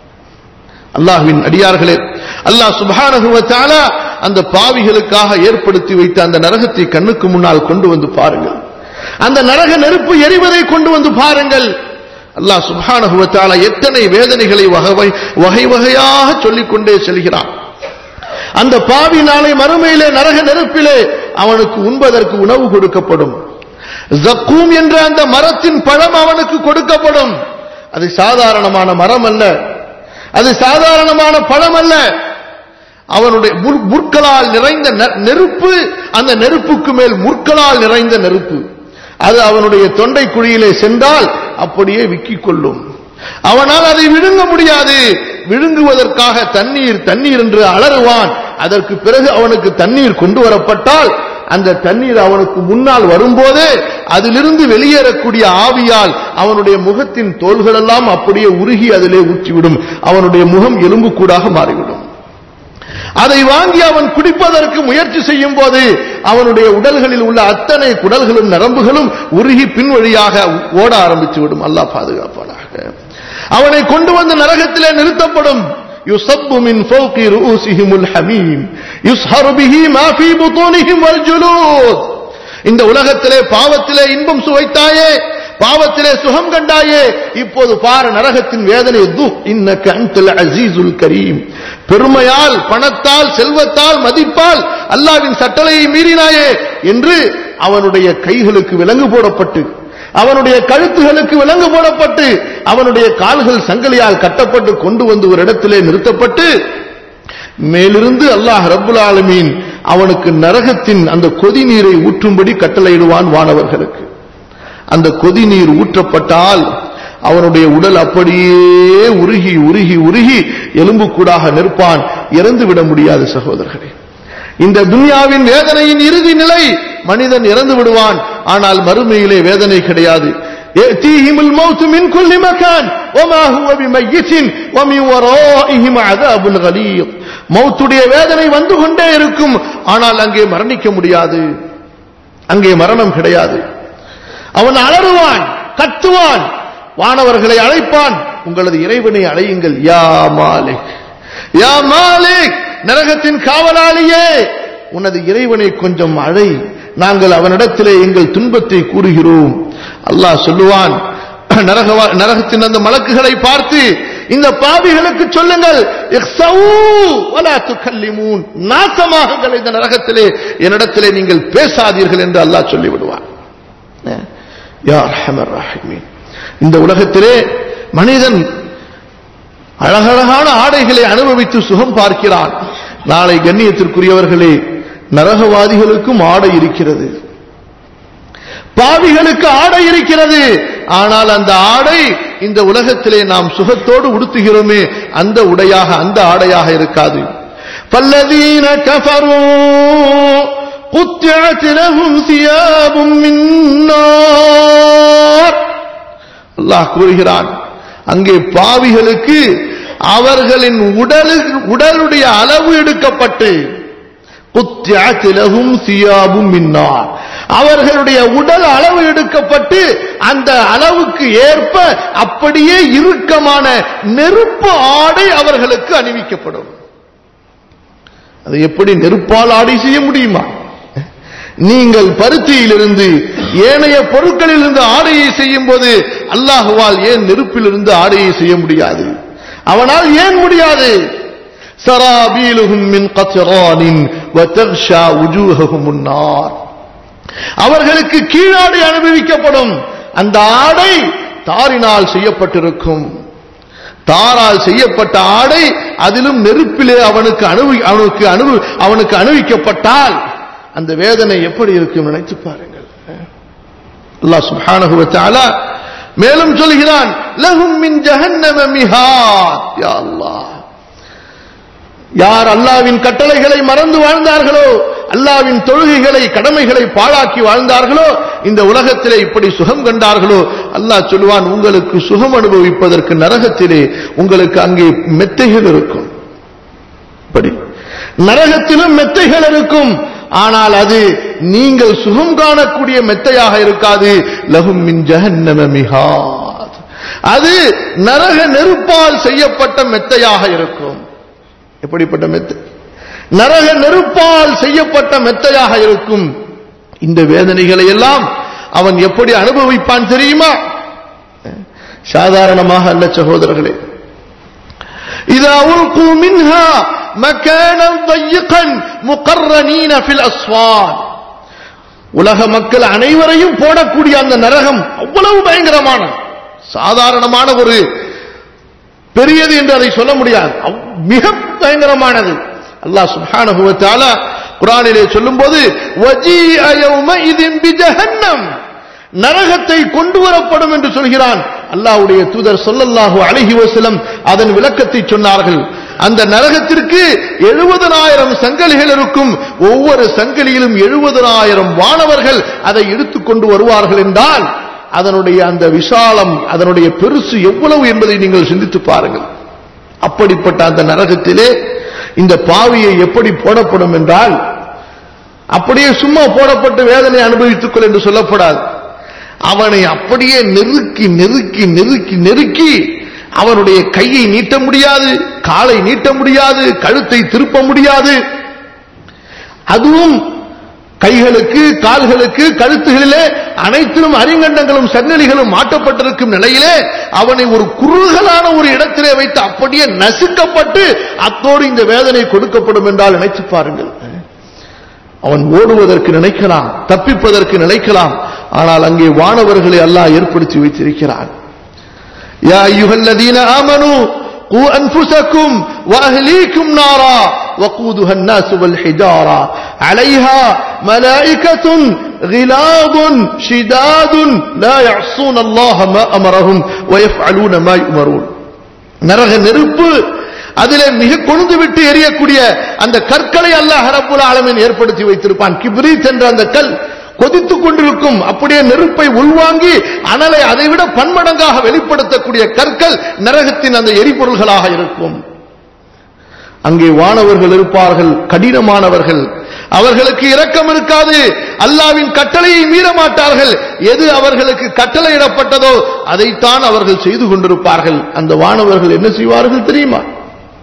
அல்லாஹ்வின் அடியார்களே அல்லாஹ் சுப்ஹானஹு வ தஆலா அந்த பாவிகளுக்காக ஏற்படுத்தி வைத்த அந்த நரகத்தை கண்ணுக்கு முன்னால் கொண்டு வந்து பாருங்கள் அந்த நரக நெருப்பு எரிவதை கொண்டு வந்து பாருங்கள் அல்லாஹ் சுப்ஹானஹு வ தஆலா எத்தனை வேதனைகளை வகை வகை வகையாக சொல்லிக் கொண்டே செல்கிறான் அந்த பாவி நாளை மறுமையிலே நரக நெருப்பிலே அவனுக்கு உண்பதற்கு உணவு கொடுக்கப்படும் ஜக்கூம் என்ற அந்த மரத்தின் பழம் அவனுக்கு கொடுக்கப்படும் அது சாதாரணமான மரம் அல்ல அது சாதாரணமான பழம் அல்ல அவனுடைய முற்- முற்களால் நிறைந்த நெ- நெருப்பு அந்த நெருப்புக்கு மேல் முற்களால் நிறைந்த நெருப்பு அது அவனுடைய தொண்டை குழியிலே சென்றால் அப்படியே விக்கிக் கொள்ளும் அவனால் அதை விழுங்க முடியாது விழுங்குவதற்காக தண்ணீர் தண்ணீர் என்று அலறுவான் அதற்கு பிறகு அவனுக்கு தண்ணீர் கொண்டு வரப்பட்டால் அந்த தண்ணீர் அவனுக்கு முன்னால் வரும்போதே அதிலிருந்து வெளியேறக்கூடிய ஆவியால் அவனுடைய முகத்தின் தோள்களெல்லாம் அப்படியே உருகி அதிலே ஊற்றிவிடும் அவனுடைய முகம் எலும்புக்கூடாக மாறிவிடும் அதை வாங்கி அவன் குடிப்பதற்கு முயற்சி செய்யும் போது அவனுடைய உடல்களில் உள்ள அத்தனை குடல்களும் நரம்புகளும் உருகி பின் வழியாக ஓட ஆரம்பித்து விடும் அல்லாஹ் பாதுகாப்பானாக அவனை கொண்டு வந்து நரகத்திலே நிறுத்தப்படும் يصب من فوق رؤوسهم الحميم يسهر به ما في بطونهم والجلود இந்த உலகத்திலே பாவத்திலே இன்பம் சுவைத்தாயே பாவத்திலே சுகம் கண்டாயே இப்போது பாரு நரகத்தின் வேதனை து இன்னக அன்தல் அசீசுல் கரீம் பெருமையால் பணத்தால் செல்வத்தால் மதிப்பால் அல்லாவின் சட்டளையை மீறினாயே என்று அவனுடைய கைகளுக்கு விலங்கு போடப்பட்டு அவனுடைய கழுத்துகளுக்கு விலங்கு போடப்பட்டு அவனுடைய கால்கள் சங்கிலியால் கட்டப்பட்டு கொண்டு வந்து ஒரு இடத்திலே நிறுத்தப்பட்டு மேலிருந்து அல்லாஹ் ரப்புல் ஆலமீன் அவனுக்கு நரகத்தின் அந்த கொதி நீரை ஊற்றும்படி கட்டளையிடுவான் வானவர்களுக்கு அந்த கொதி நீர் ஊற்றப்பட்டால் அவனுடைய உடல் அப்படியே உருகி உருகி உருகி எலும்புக்கூடாக நிற்பான் இறந்து விட முடியாது சகோதரர்களே இந்த துன்யாவின் வேதனையின் இறுதி நிலை மனிதன் இறந்து விடுவான் ஆனால் மறுமையிலே வேதனை கிடையாது يأتيهم الموت من كل مكان وما هو بميت ومن ورائهم عذاب غليظ மௌத்துடைய வேதனை வந்து கொண்டே இருக்கும் ஆனால் அங்கே மரணிக்க முடியாது அங்கே மரணம் கிடையாது அவன் அலறுவான் கத்துவான் வானவர்களை அழைப்பான் உங்களது இறைவனை அழையுங்கள் யா மாலிக் யா மாலிக் நரகத்தின் காவலாளியே உனது இறைவனை கொஞ்சம் அழை நாங்கள் அவனிடத்திலே எங்கள் துன்பத்தை கூறுகிறோம் அல்லாஹ் சொல்லுவான் நரகவா- நரகத்தின் அந்த மலக்குகளை பார்த்து இந்த பாவிகளுக்கு சொல்லுங்கள் இக்ஸவு வலா துகல்லிமூன். நாசமாகுங்கள் இந்த நரகத்திலே என்னிடத்திலே நீங்கள் பேசாதீர்கள் என்று அல்லாஹ் சொல்லிவிடுவான் யா அர்ஹமர் ராஹிமீன். இந்த உலகத்திலே மனிதன் அழகழகான ஆடைகளை அனுபவித்து சுகம் பார்க்கிறான் நாளை கண்ணியத்திற்குரியவர்களே நரகவாதிகளுக்கும் ஆடை இருக்கிறது பாவிகளுக்கு ஆடை இருக்கிறது ஆனால் அந்த ஆடை இந்த உலகத்திலே நாம் சுகத்தோடு உடுத்துகிறோமே அந்த உடையாக அந்த ஆடையாக இருக்காது பல்லதீன கஃபரூ قطعت لهم ثياب من نار அல்லாஹ் கூறுகிறான் அங்கே பாவிகளுக்கு அவர்களின் உடலு உடலுடைய அளவு எடுக்கப்பட்டு குத்தியாத் லஹும் சியாபும் மின்னார் அவர்களுடைய உடல் அளவு எடுக்கப்பட்டு அந்த அளவுக்கு ஏற்ப அப்படியே இறுக்கமான நெருப்பு ஆடை அவர்களுக்கு அணிவிக்கப்படும் அது எப்படி நெருப்பால் ஆடை செய்ய முடியுமா நீங்கள் பருத்தியிலிருந்து ஏனைய பொருட்களிலிருந்து ஆடையை செய்யும் போது அல்லாஹுவால் ஏன் நெருப்பிலிருந்து ஆடையை செய்ய முடியாது அவனால் ஏன் முடியாது சராபீலுஹும் மின் கத்ரானின் வதக்ஷா உஜூஹஹும் النار அவர்களுக்கு கீழாடை அனுபவிக்கப்படும் அந்த ஆடை தாரினால் செய்யப்பட்டிருக்கும் தாரால் செய்யப்பட்ட ஆடை அதிலும் நெருப்பிலே அவனுக்கு அணுவி அவனுக்கு அணு அவனுக்கு அணுவிக்கப்பட்டால் அந்த வேதனை எப்படி இருக்கும் நினைத்து பாருங்கள் அல்லாஹ் சுப்ஹானஹு வ தஆலா மேலும் சொல்கிறான் லஹும் மின் ஜஹன்னம மிஹாத் யா அல்லாஹ் யார் அல்லாவின் கட்டளைகளை மறந்து வாழ்ந்தார்களோ அல்லாவின் தொழுகைகளை கடமைகளை பாழாக்கி வாழ்ந்தார்களோ இந்த உலகத்திலே இப்படி சுகம் கண்டார்களோ அல்லாஹ் சொல்லுவான் உங்களுக்கு சுகம் அனுபவிப்பதற்கு நரகத்திலே உங்களுக்கு அங்கே மெத்தைகள் இருக்கும் இப்படி நரகத்திலும் மெத்தைகள் இருக்கும் ஆனால் அது நீங்கள் சுகம் காணக்கூடிய மெத்தையாக இருக்காது லஹும் மின் ஜஹன்னம மிஹாத் அது நரக நெருப்பால் செய்யப்பட்ட மெத்தையாக இருக்கும் எப்படிப்பட்ட மெத்தை நரக நெருப்பால் செய்யப்பட்ட மெத்தையாக இருக்கும் இந்த வேதனைகளை எல்லாம் அவன் எப்படி அனுபவிப்பான் தெரியுமா சாதாரணமாக அல்ல சகோதரர்களே إذا ألقوا منها مكانا ضيقا مقرنين في الأصفاد உலக மக்கள் அனைவரையும் போடக்கூடிய அந்த நரகம் அவ்வளவு பயங்கரமான சாதாரணமான ஒரு பெரியது என்று அதை சொல்ல முடியாது அவ்- மிக பயங்கரமானது அல்லாஹ் சுப்ஹானஹு வ தஆலா குர்ஆனிலே சொல்லும்போது வஜீஅ யௌமஇதின் பிஜஹன்னம் நரகத்தை கொண்டு வரப்படும் என்று சொல்கிறான் அல்லாஹ்வுடைய தூதர் ஸல்லல்லாஹு அலைஹி வஸல்லம் அதன் விளக்கத்தை சொன்னார்கள் அந்த நரகத்திற்கு எழுபதனாயிரம் சங்கிலிகள் இருக்கும் ஒவ்வொரு சங்கிலியிலும் எழுபதனாயிரம் வானவர்கள் அதை எடுத்துக் கொண்டு வருவார்கள் என்றால் அதனுடைய அந்த விசாலம் அதனுடைய பெருசு எவ்வளவு என்பதை நீங்கள் சிந்தித்து பாருங்கள் அப்படிப்பட்ட அந்த நரகத்திலே இந்த பாவியை எப்படி போடப்படும் என்றால் அப்படியே சும்மா போடப்பட்டு வேதனை அனுபவித்துக்கொள் என்று சொல்லப்படாது அவனை அப்படியே நெருக்கி நெருக்கி நெருக்கி நெருக்கி அவனுடைய கையை நீட்ட முடியாது காலை நீட்ட முடியாது கழுத்தை திருப்ப முடியாது அதுவும் கைகளுக்கு கால்களுக்கு கழுத்துகளிலே அனைத்திலும் அரிங்கண்டங்களும் சன்னலிகளும் மாட்டப்பட்டிருக்கும் நிலையிலே அவனை ஒரு குறுகலான ஒரு இடத்திலே வைத்து அப்படியே நசுக்கப்பட்டு அத்தோடு இந்த வேதனை கொடுக்கப்படும் என்றால் நினைத்து பாருங்கள் அவன் ஓடுவதற்கு நினைக்கலாம் தப்பிப்பதற்கு நினைக்கலாம் ஆனால் அங்கே வானவர்களை அல்லாஹ் ஏற்படுத்தி வைத்திருக்கிறான் يا أيها الذين آمنوا قوا أنفسكم وأهليكم نارا وقودها الناس والحجارة عليها ملائكة غلاظ شداد لا يعصون الله ما أمرهم ويفعلون ما يؤمرون நரக நெருப்பு அதிலே மிக கொழுந்து விட்டு எரியக்கூடிய அந்த கற்களை அல்லாஹ் ரப்புல் ஆலமீன் ஏற்படுத்தி வைத்திருப்பான் கிப்ரீத் என்ற அந்த கல் கொதித்துக் கொண்டிருக்கும் அப்படியே நெருப்பை உள்வாங்கி அனலை அதைவிட பன்மடங்காக வெளிப்படுத்தக்கூடிய கற்கள் நரகத்தின் அந்த எரிபொருள்களாக இருக்கும் அங்கே வானவர்கள் இருப்பார்கள் கடினமானவர்கள் அவர்களுக்கு இரக்கம் இருக்காது அல்லாவின் கட்டளையை மீற மாட்டார்கள் எது அவர்களுக்கு கட்டளையிடப்பட்டதோ அதைத்தான் அவர்கள் செய்து கொண்டிருப்பார்கள் அந்த வானவர்கள் என்ன செய்வார்கள் தெரியுமா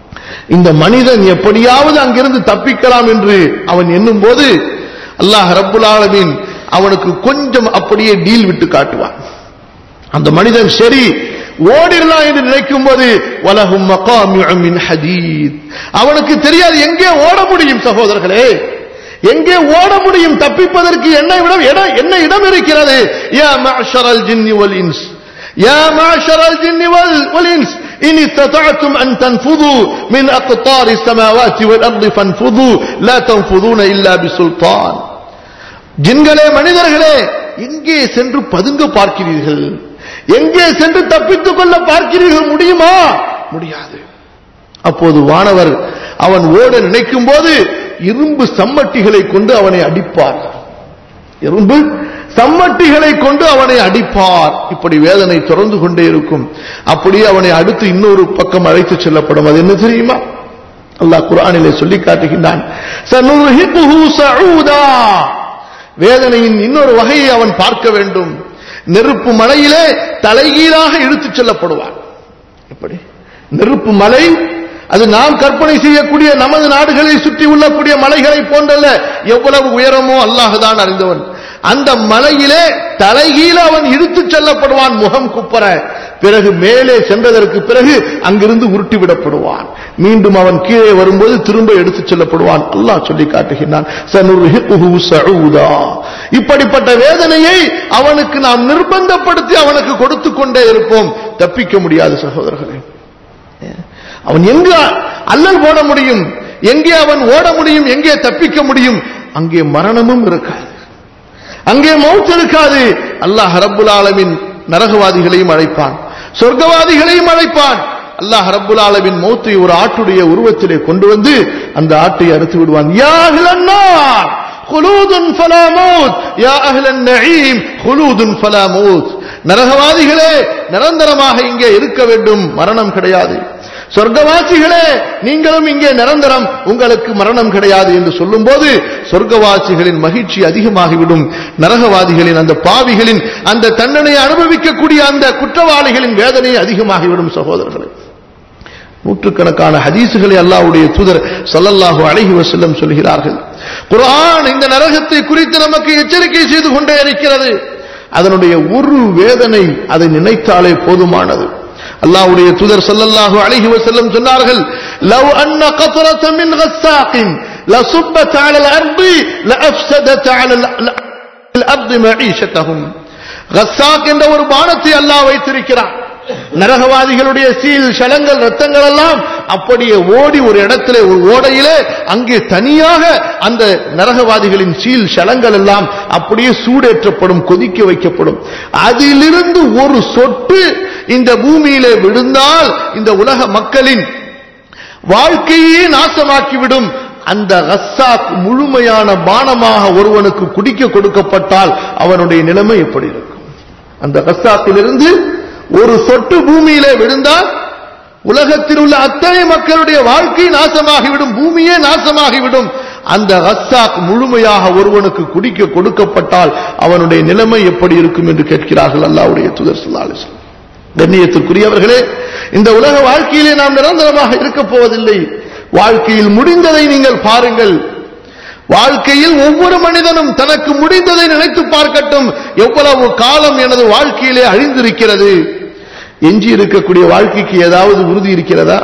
இந்த மனிதன் எப்படியாவது அங்கிருந்து தப்பிக்கலாம் என்று அவன் எண்ணும் போது அல்லாஹ் ரப்புல் ஆலமீன் அவனுக்கு கொஞ்சம் அப்படியே டீல் விட்டு காட்டுவான் அந்த மனிதன் சரி ஓடிடலாம் என்று நினைக்கும் போது வலகும் மின் ஹதீத் அவனுக்கு தெரியாது எங்கே ஓட முடியும் சகோதரர்களே எங்கே ஓட முடியும் தப்பிப்பதற்கு என்ன இடம் இடம் என்ன இடம் இருக்கிறது யா மஅஷரல் ஜின்னி வல் இன்ஸ் யா மஅஷரல் ஜின்னி வல் வல் இன்ஸ் إن استطعتم أن تنفذوا من أقطار السماوات والأرض فانفذوا لا تنفذون إلا بسلطان ஜின்களே மனிதர்களே எங்கே சென்று பதுங்க பார்க்கிறீர்கள் எங்கே சென்று தப்பித்துக் கொள்ள பார்க்கிறீர்கள் முடியுமா முடியாது அப்போது வானவர் அவன் ஓட நினைக்கும் போது இரும்பு சம்மட்டிகளை கொண்டு அவனை அடிப்பார் இரும்பு சம்மட்டிகளை கொண்டு அவனை அடிப்பார் இப்படி வேதனை தொடர்ந்து கொண்டே இருக்கும் அப்படியே அவனை அடுத்து இன்னொரு பக்கம் அழைத்து செல்லப்படும் அது என்ன தெரியுமா அல்லாஹ் குர்ஆனிலே சொல்லி காட்டுகின்றான் சனுர்ஹிகுஹு சஊதா வேதனையின் இன்னொரு வகையை அவன் பார்க்க வேண்டும் நெருப்பு மலையிலே தலைகீழாக இழுத்துச் செல்லப்படுவான் எப்படி நெருப்பு மலை அது நாம் கற்பனை செய்யக்கூடிய நமது நாடுகளை சுற்றி உள்ளக்கூடிய மலைகளை போன்றல்ல எவ்வளவு உயரமோ அல்லாஹுதான் அறிந்தவன் அந்த மலையிலே தலைகீழ அவன் இழுத்துச் செல்லப்படுவான் முகம் குப்பர பிறகு மேலே சென்றதற்கு பிறகு அங்கிருந்து உருட்டி விடப்படுவான் மீண்டும் அவன் கீழே வரும்போது திரும்ப எடுத்துச் செல்லப்படுவான் அல்லாஹ் சொல்லி காட்டுகின்றான் சனுர்ஹிகுஹு சஊதா இப்படிப்பட்ட வேதனையை அவனுக்கு நாம் நிர்பந்தப்படுத்தி அவனுக்கு கொடுத்து கொண்டே இருப்போம் தப்பிக்க முடியாது சகோதரர்களே அவன் எங்க அல்லல் போட முடியும் எங்கே அவன் ஓட முடியும் எங்கே தப்பிக்க முடியும் அங்கே மரணமும் இருக்காது அங்கே மௌத் இருக்காது அல்லாஹ் ரப்புல் ஆலமின் நரகவாதிகளையும் அழைப்பான் சொர்க்கவாதிகளையும் அழைப்பான் அல்லாஹ் ரப்புல் ஆலமின் மௌத்தை ஒரு ஆட்டுடைய உருவத்திலே கொண்டு வந்து அந்த ஆட்டை அறுத்து விடுவான் யா அஹ்லன்னார் خلود فلا موت يا اهل النعيم خلود فلا موت நரகவாதிகளே நிரந்தரமாக இங்கே இருக்க வேண்டும் மரணம் கிடையாது சொர்க்கவாசிகளே நீங்களும் இங்கே நிரந்தரம் உங்களுக்கு மரணம் கிடையாது என்று சொல்லும்போது சொர்க்கவாசிகளின் மகிழ்ச்சி அதிகமாகிவிடும் நரகவாதிகளின் அந்த பாவிகளின் அந்த தண்டனையை அனுபவிக்கக்கூடிய அந்த குற்றவாளிகளின் வேதனை அதிகமாகிவிடும் சகோதரர்களே நூற்றுக்கணக்கான ஹதீசுகளை அல்லாஹ்வுடைய தூதர் ஸல்லல்லாஹு அலைஹி வஸல்லம் சொல்கிறார்கள் குர்ஆன் இந்த நரகத்தை குறித்து நமக்கு எச்சரிக்கை செய்து கொண்டே இருக்கிறது அதனுடைய ஒரு வேதனை அதை நினைத்தாலே போதுமானது அல்லாஹ்வுடைய தூதர் ஸல்லல்லாஹு அலைஹி வஸல்லம் சொன்னார்கள் லவ் அன்ன قطرة من غساق لصبت على الارض لافسدت على الارض معيشتهم غساق என்ற ஒரு பானத்தை அல்லாஹ் வைத்திருக்கிறான் நரகவாதிகளுடைய சீல் சலங்கள் ரத்தங்கள் எல்லாம் அப்படியே ஓடி ஒரு இடத்திலே ஒரு ஓடையிலே அங்கே தனியாக அந்த நரகவாதிகளின் சீல் சலங்கள் எல்லாம் அப்படியே சூடேற்றப்படும் கொதிக்க வைக்கப்படும் அதிலிருந்து ஒரு சொட்டு இந்த பூமியிலே விழுந்தால் இந்த உலக மக்களின் வாழ்க்கையே நாசமாக்கிவிடும் அந்த ரஸ்ஸாக் முழுமையான பானமாக ஒருவனுக்கு குடிக்க கொடுக்கப்பட்டால் அவனுடைய நிலைமை எப்படி இருக்கும் அந்த ரஸ்ஸாக்கிலிருந்து ஒரு சொட்டு பூமியிலே விழுந்தால் உலகத்தில் உள்ள அத்தனை மக்களுடைய வாழ்க்கை நாசமாகிவிடும் பூமியே நாசமாகிவிடும் அந்த ரஸ்ஸாக் முழுமையாக ஒருவனுக்கு குடிக்க கொடுக்கப்பட்டால் அவனுடைய நிலைமை எப்படி இருக்கும் என்று கேட்கிறார்கள் அல்லாவுடைய துதர் சொல்லாலிசன் கண்ணியத்திற்குரியவர்களே இந்த உலக வாழ்க்கையிலே நாம் நிரந்தரமாக இருக்கப் போவதில்லை வாழ்க்கையில் முடிந்ததை நீங்கள் பாருங்கள் வாழ்க்கையில் ஒவ்வொரு மனிதனும் தனக்கு முடிந்ததை நினைத்து பார்க்கட்டும் எவ்வளவு காலம் எனது வாழ்க்கையிலே அழிந்திருக்கிறது எஞ்சி இருக்கக்கூடிய வாழ்க்கைக்கு ஏதாவது உறுதி இருக்கிறதா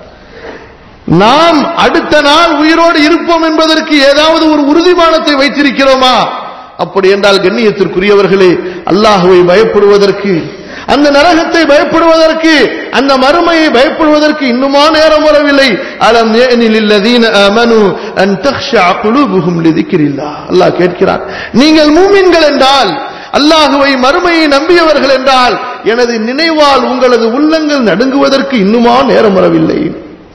நாம் அடுத்த நாள் உயிரோடு இருப்போம் என்பதற்கு ஏதாவது ஒரு உறுதிமானத்தை வைத்திருக்கிறோமா அப்படி என்றால் கண்ணியத்திற்குரியவர்களே அல்லாஹுவை பயப்படுவதற்கு அந்த நரகத்தை பயப்படுவதற்கு அந்த மறுமையை பயப்படுவதற்கு இன்னுமா நேரம் வரவில்லை அலம் ஏனில் அமனு அன் தக்ஷா குலூபுகும் லிதிக்கிறில்லா அல்லாஹ் கேட்கிறான் நீங்கள் மூமின்கள் என்றால் அல்லாஹுவை மறுமையை நம்பியவர்கள் என்றால் எனது நினைவால் உங்களது உள்ளங்கள் நடுங்குவதற்கு இன்னுமா நேரம் வரவில்லை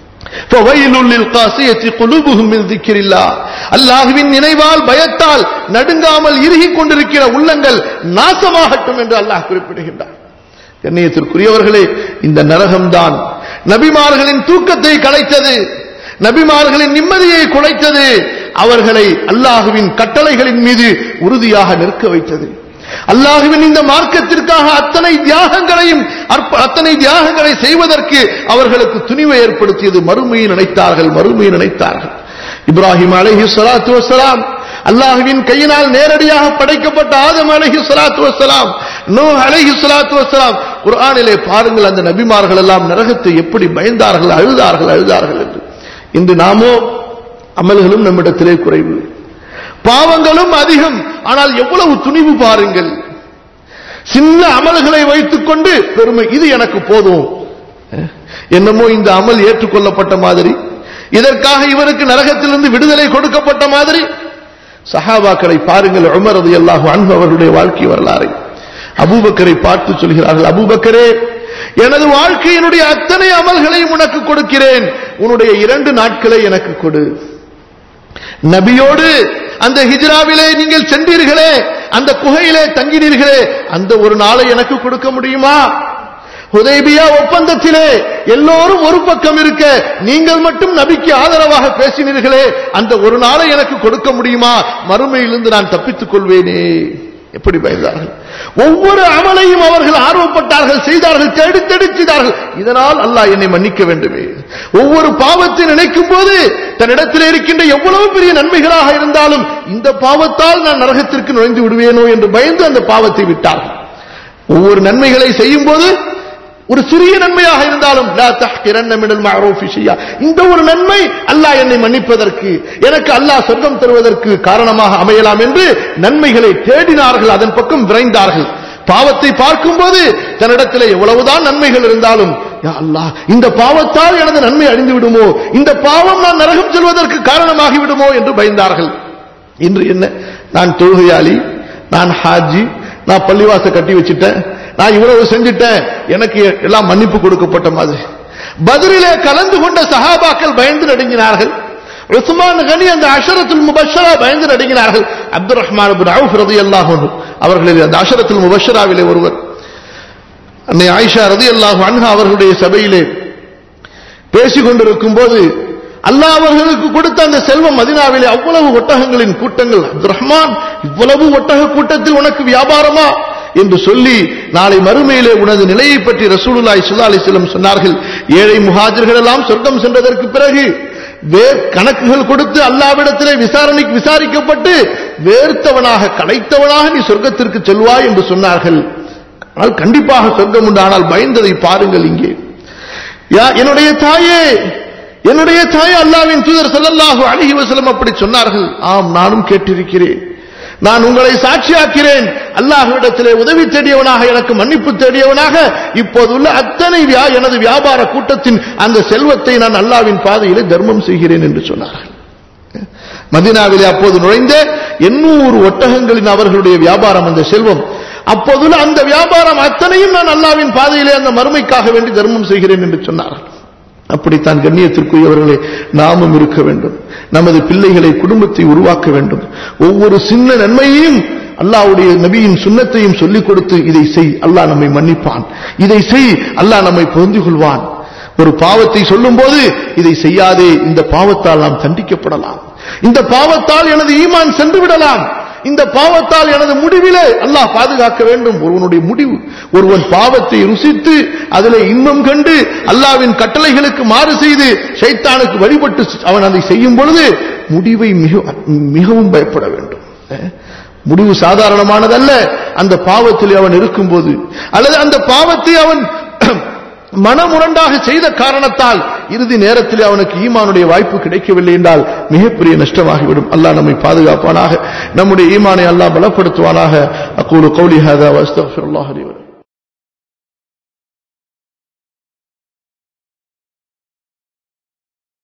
அல்லாஹுவின் நினைவால் பயத்தால் நடுங்காமல் இறுகிக் கொண்டிருக்கிற உள்ளங்கள் நாசமாகட்டும் என்று அல்லாஹ் குறிப்பிடுகின்றார் கண்ணியத்திற்குரியவர்களே இந்த நரகம்தான் நபிமார்களின் தூக்கத்தை கலைத்தது நபிமார்களின் நிம்மதியை குலைத்தது அவர்களை அல்லாஹுவின் கட்டளைகளின் மீது உறுதியாக நிற்க வைத்தது அல்லாஹுவின் இந்த மார்க்கத்திற்காக அத்தனை தியாகங்களையும் அற்ப- அத்தனை தியாகங்களை செய்வதற்கு அவர்களுக்கு துணிவை ஏற்படுத்தியது மறுமையை நினைத்தார்கள் மறுமையை நினைத்தார்கள் இப்ராஹிம் அலைஹி ஸலாத்து வஸலாம் அல்லாஹுவின் கையினால் நேரடியாக படைக்கப்பட்ட ஆதம் அலைஹி ஸலாத்து வஸலாம் நூஹ் அலைஹி ஸலாத்து வஸலாம் குர்ஆனிலே பாருங்கள் அந்த நபிமார்கள் எல்லாம் நரகத்தை எப்படி பயந்தார்கள் அழுதார்கள் அழுதார்கள் என்று இன்று நாமோ அமல்களும் நம்மிடத்திலே குறைவு பாவங்களும் அதிகம் ஆனால் எவ்வளவு துணிவு பாருங்கள் சின்ன அமல்களை வைத்துக் கொண்டு பெருமை இது எனக்கு போதும் என்னமோ இந்த அமல் ஏற்றுக்கொள்ளப்பட்ட மாதிரி இதற்காக இவருக்கு நரகத்திலிருந்து விடுதலை கொடுக்கப்பட்ட மாதிரி சஹாபாக்களை பாருங்கள் உமர் ரலியல்லாஹு அன்ஹு அவர்களுடைய வாழ்க்கை வரலாறை அபூபக்கரை பார்த்து சொல்கிறார்கள் அபூபக்கரே எனது வாழ்க்கையினுடைய அத்தனை அமல்களையும் உனக்கு கொடுக்கிறேன் உன்னுடைய இரண்டு நாட்களை எனக்கு கொடு நபியோடு அந்த ஹிஜ்ராவிலே நீங்கள் சென்றீர்களே அந்த குகையிலே தங்கினீர்களே அந்த ஒரு நாளை எனக்கு கொடுக்க முடியுமா ஹுதைபியா ஒப்பந்தத்திலே எல்லோரும் ஒரு பக்கம் இருக்க நீங்கள் மட்டும் நபிக்கு ஆதரவாக பேசினீர்களே அந்த ஒரு நாளை எனக்கு கொடுக்க முடியுமா மறுமையிலிருந்து நான் தப்பித்துக் கொள்வேனே எப்படி பயந்தார்கள் ஒவ்வொரு அமலையும் அவர்கள் ஆர்வப்பட்டார்கள் செய்தார்கள் தேடி தேடி செய்தார்கள் இதனால் அல்லாஹ் என்னை மன்னிக்க வேண்டுமே ஒவ்வொரு பாவத்தை நினைக்கும் போது தன்னிடத்தில் இருக்கின்ற எவ்வளவு பெரிய நன்மைகளாக இருந்தாலும் இந்த பாவத்தால் நான் நரகத்திற்கு நுழைந்து விடுவேனோ என்று பயந்து அந்த பாவத்தை விட்டார்கள் ஒவ்வொரு நன்மைகளை செய்யும் போது ஒரு சிறிய நன்மையாக இருந்தாலும் லா தஹ்கிரன்ன மினல் மஅரூஃபி ஷையா. இந்த ஒரு நன்மை அல்லாஹ் என்னை மன்னிப்பதற்கு எனக்கு அல்லாஹ் சொர்க்கம் தருவதற்கு காரணமாக அமையலாம் என்று நன்மைகளை தேடினார்கள் அதன் பக்கம் விரைந்தார்கள் பாவத்தை பார்க்கும்போது தன்னிடத்தில் எவ்வளவுதான் நன்மைகள் இருந்தாலும் யா அல்லாஹ் இந்த பாவத்தால் எனது நன்மை அழிந்து விடுமோ இந்த பாவம் நான் நரகம் செல்வதற்கு காரணமாகி விடுமோ என்று பயந்தார்கள் இன்று என்ன நான் தொழுகையாளி நான் ஹாஜி நான் பள்ளிவாச கட்டி வச்சிட்டேன் நான் இவ்வளவு செஞ்சிட்டேன் எனக்கு எல்லாம் மன்னிப்பு கொடுக்கப்பட்ட மாதிரி பதிலிலே கலந்து கொண்ட சஹாபாக்கள் பயந்து நடுங்கினார்கள் உஸ்மான் கனி அந்த அஷரத்துல் முபஷரா பயந்து நடுங்கினார்கள் அப்துல் ரஹ்மான் இப்னு அவுஃப் ரலியல்லாஹு அன்ஹு அவர்களில் அந்த அஷரத்துல் முபஷராவிலே ஒருவர் அன்னை ஆயிஷா ரலியல்லாஹு அன்ஹா அவர்களுடைய சபையிலே பேசிக் கொண்டிருக்கும் போது அல்லாஹ் அவர்களுக்கு கொடுத்த அந்த செல்வம் மதினாவிலே அவ்வளவு ஒட்டகங்களின் கூட்டங்கள் அப்துல் ரஹ்மான் இவ்வளவு ஒட்டக கூட்டத்தில் உனக்கு வியாபாரமா என்று சொல்லி நாளை மறுமையிலே உனது நிலையை பற்றி ரசூலுல்லாஹி ஸல்லல்லாஹு அலைஹி வஸல்லம் சொன்னார்கள் ஏழை முஹாஜிர்கள் எல்லாம் சொர்க்கம் சென்றதற்கு பிறகு வேர் கணக்குகள் கொடுத்து அல்லாவிடத்திலே விசாரணைக்கு விசாரிக்கப்பட்டு வேர்த்தவனாக களைத்தவனாக நீ சொர்க்கத்திற்கு செல்வாய் என்று சொன்னார்கள் ஆனால் கண்டிப்பாக சொர்க்கம் உண்டு ஆனால் பயந்ததை பாருங்கள் இங்கே யா என்னுடைய தாயே என்னுடைய தாய் அல்லாவின் தூதர் ஸல்லல்லாஹு அலைஹி வஸல்லம் அப்படி சொன்னார்கள் ஆம் நானும் கேட்டிருக்கிறேன் நான் உங்களை சாட்சியாக்கிறேன் அல்லாஹ்விடத்திலே உதவி தேடியவனாக எனக்கு மன்னிப்பு தேடியவனாக இப்போதுள்ள அத்தனை வியா- எனது வியாபார கூட்டத்தின் அந்த செல்வத்தை நான் அல்லாவின் பாதையிலே தர்மம் செய்கிறேன் என்று சொன்னார்கள் மதினாவிலே அப்போது நுழைந்த எண்ணூறு ஒட்டகங்களின் அவர்களுடைய வியாபாரம் அந்த செல்வம் அப்போதுள்ள அந்த வியாபாரம் அத்தனையும் நான் அல்லாவின் பாதையிலே அந்த மறுமைக்காக வேண்டி தர்மம் செய்கிறேன் என்று சொன்னார்கள் அப்படித்தான் கண்ணியத்திற்குரியவர்களே நாமும் இருக்க வேண்டும் நமது பிள்ளைகளை குடும்பத்தை உருவாக்க வேண்டும் ஒவ்வொரு சின்ன நன்மையையும் அல்லாஹ்வுடைய நபியின் சுன்னத்தையும் சொல்லிக் கொடுத்து இதை செய் அல்லாஹ் நம்மை மன்னிப்பான் இதை செய் அல்லாஹ் நம்மை பொருந்திக் கொள்வான் ஒரு பாவத்தை சொல்லும்போது இதை செய்யாதே இந்த பாவத்தால் நாம் தண்டிக்கப்படலாம் இந்த பாவத்தால் எனது ஈமான் சென்று விடலாம் இந்த பாவத்தால் எனது முடிவிலே அல்லாஹ் பாதுகாக்க வேண்டும் ஒருவனுடைய முடிவு ஒருவன் பாவத்தை ருசித்து அதிலே இன்பம் கண்டு அல்லாவின் கட்டளைகளுக்கு மாறு செய்து ஷைத்தானுக்கு வழிபட்டு அவன் அதை செய்யும் பொழுது முடிவை மிக மிகவும் பயப்பட வேண்டும் அஹ், முடிவு சாதாரணமானதல்ல அந்த பாவத்தில் அவன் இருக்கும்போது அல்லது அந்த பாவத்தை அவன் மனமுரண்டாக செய்த காரணத்தால் இறுதி நேரத்தில் அவனுக்கு ஈமானுடைய வாய்ப்பு கிடைக்கவில்லை என்றால் மிகப்பெரிய நஷ்டமாகிவிடும் அல்லாஹ் நம்மை பாதுகாப்பானாக நம்முடைய ஈமானை அல்லாஹ் பலப்படுத்துவானாக அக்கூலு கௌலி ஹாதா வஸ்தக்ஃபிருல்லாஹ் லி வ லக்கும்.